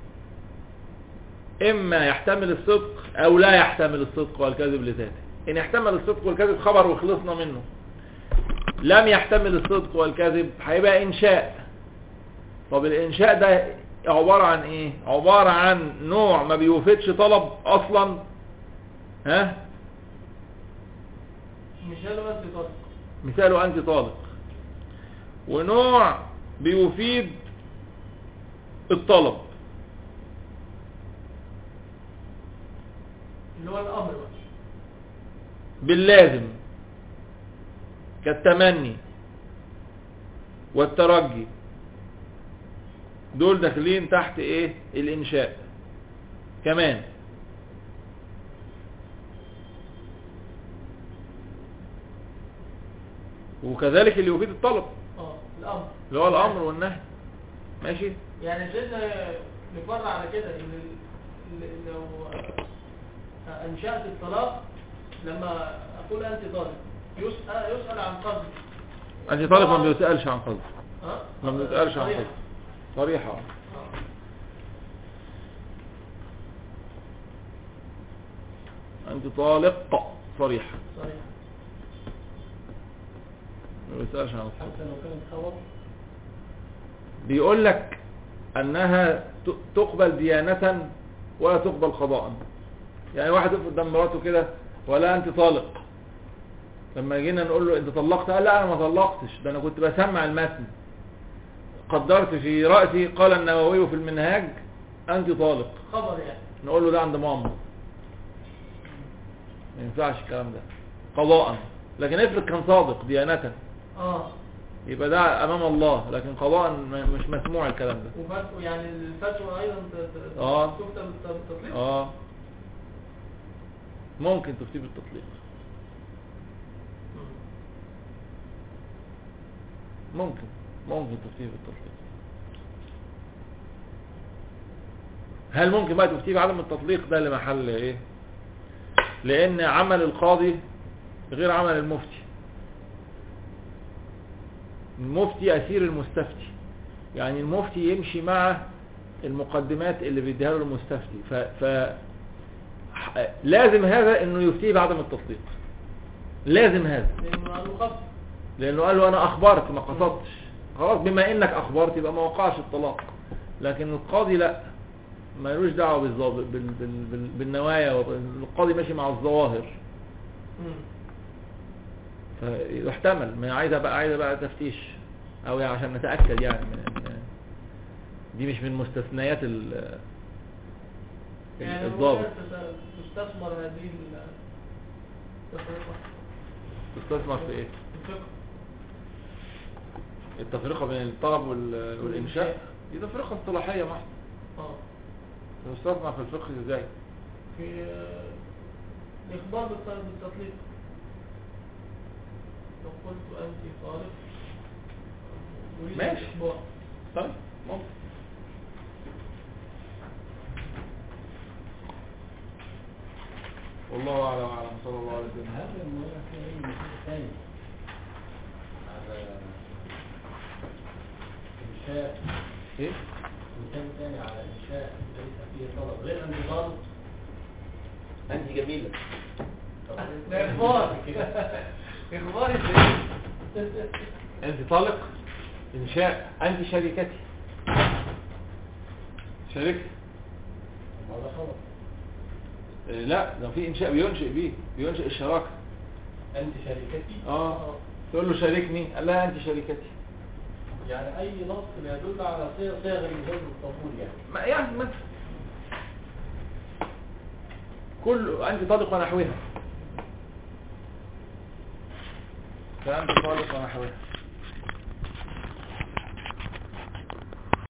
اما يحتمل الصدق او لا يحتمل الصدق والكذب لذاته ان يحتمل الصدق والكذب خبر وخلصنا منه لم يحتمل الصدق والكذب هيبقى انشاء طب الانشاء ده عبارة عن ايه عبارة عن نوع ما بيوفدش طلب اصلا ها مثاله أنت طلب مثاله انت طالق ونوع بيفيد الطلب اللي هو الأمر بقى باللازم كالتمني والترجي دول داخلين تحت ايه الانشاء كمان وكذلك اللي يفيد الطلب اه الأمر اللي هو الامر والنهي ماشي يعني سيدنا نفرع على كده ان ال- ال- لو انشأت الطلاق لما اقول انت طالب يسأل يسأل عن قصد انت طالب ما بيسألش عن قصد ها؟ ما بيسألش عن صريح. قصد صريحة آه. انت طالق صريحة صحيح ما بيسألش عن الطلاق حتى لو كانت خبر بيقول لك انها ت- تقبل ديانة ولا تقبل قضاء يعني واحد يقف قدام مراته كده ولا انت طالق لما جينا نقول له انت طلقت قال لا انا ما طلقتش ده انا كنت بسمع المتن قدرت في رأسي قال النووي في المنهاج انت طالق خبر يعني نقول له ده عند ماما ما ينفعش الكلام ده قضاء لكن افرض كان صادق ديانة اه يبقى ده امام الله لكن قضاء م- مش مسموع الكلام ده وفتوى يعني الفتوى ايضا ت- ت- آه. تكتب بالت- بالتطليق اه ممكن تفتي بالتطليق مم. ممكن ممكن تفتيه بالتطليق هل ممكن بقى تفتيه بعدم التطليق ده لمحل ايه لان عمل القاضي غير عمل المفتي المفتي اسير المستفتي يعني المفتي يمشي مع المقدمات اللي بيديها له المستفتي ف, ف... ح- لازم هذا انه يفتيه بعدم التطليق لازم هذا لانه قالوا خبر لانه قال له انا اخبرت ما قصدتش خلاص بما انك اخبرت يبقى ما وقعش الطلاق لكن القاضي لا ما يلوش دعوه بالظابط بال بال بال بالنوايا وب- القاضي ماشي مع الظواهر مم. فيحتمل ما عايزه بقى عايزه بقى تفتيش او يعني عشان نتاكد يعني من إن دي مش من مستثنيات ال يعني الضابط ممكن تت- تستثمر هذه ال- التفرقة تستثمر في ايه الفقه التفرقه بين الطلب وال- والانشاء دي تفرقه اصطلاحيه محض اه تستثمر في الفقه ازاي في آه، الإخبار بالط- بالتطليق لو قلت أنت طالق أريد ماشي. الإخبار طيب ممكن والله اعلم وأعلم صلى الله عليه وسلم هذا الموضوع فيه أي مثال ثاني على إنشاء ايه مثال ثاني على إنشاء ليس فيه طلب غير انتظار انت جميله ده إخبار إخبار إزاي؟ انت طالق انشاء انت شريكتي شريكتي هذا خبر إيه، لا ده في انشاء بينشئ بيه بينشئ الشراكه أنت شريكتي اه تقول له شاركني قال لها انت شريكتي يعني أي نص يدل على صيغ صيغ الجواز القبول يعني ما يعني مثلا كل انت طالق ونحوها فانت طالق ونحوها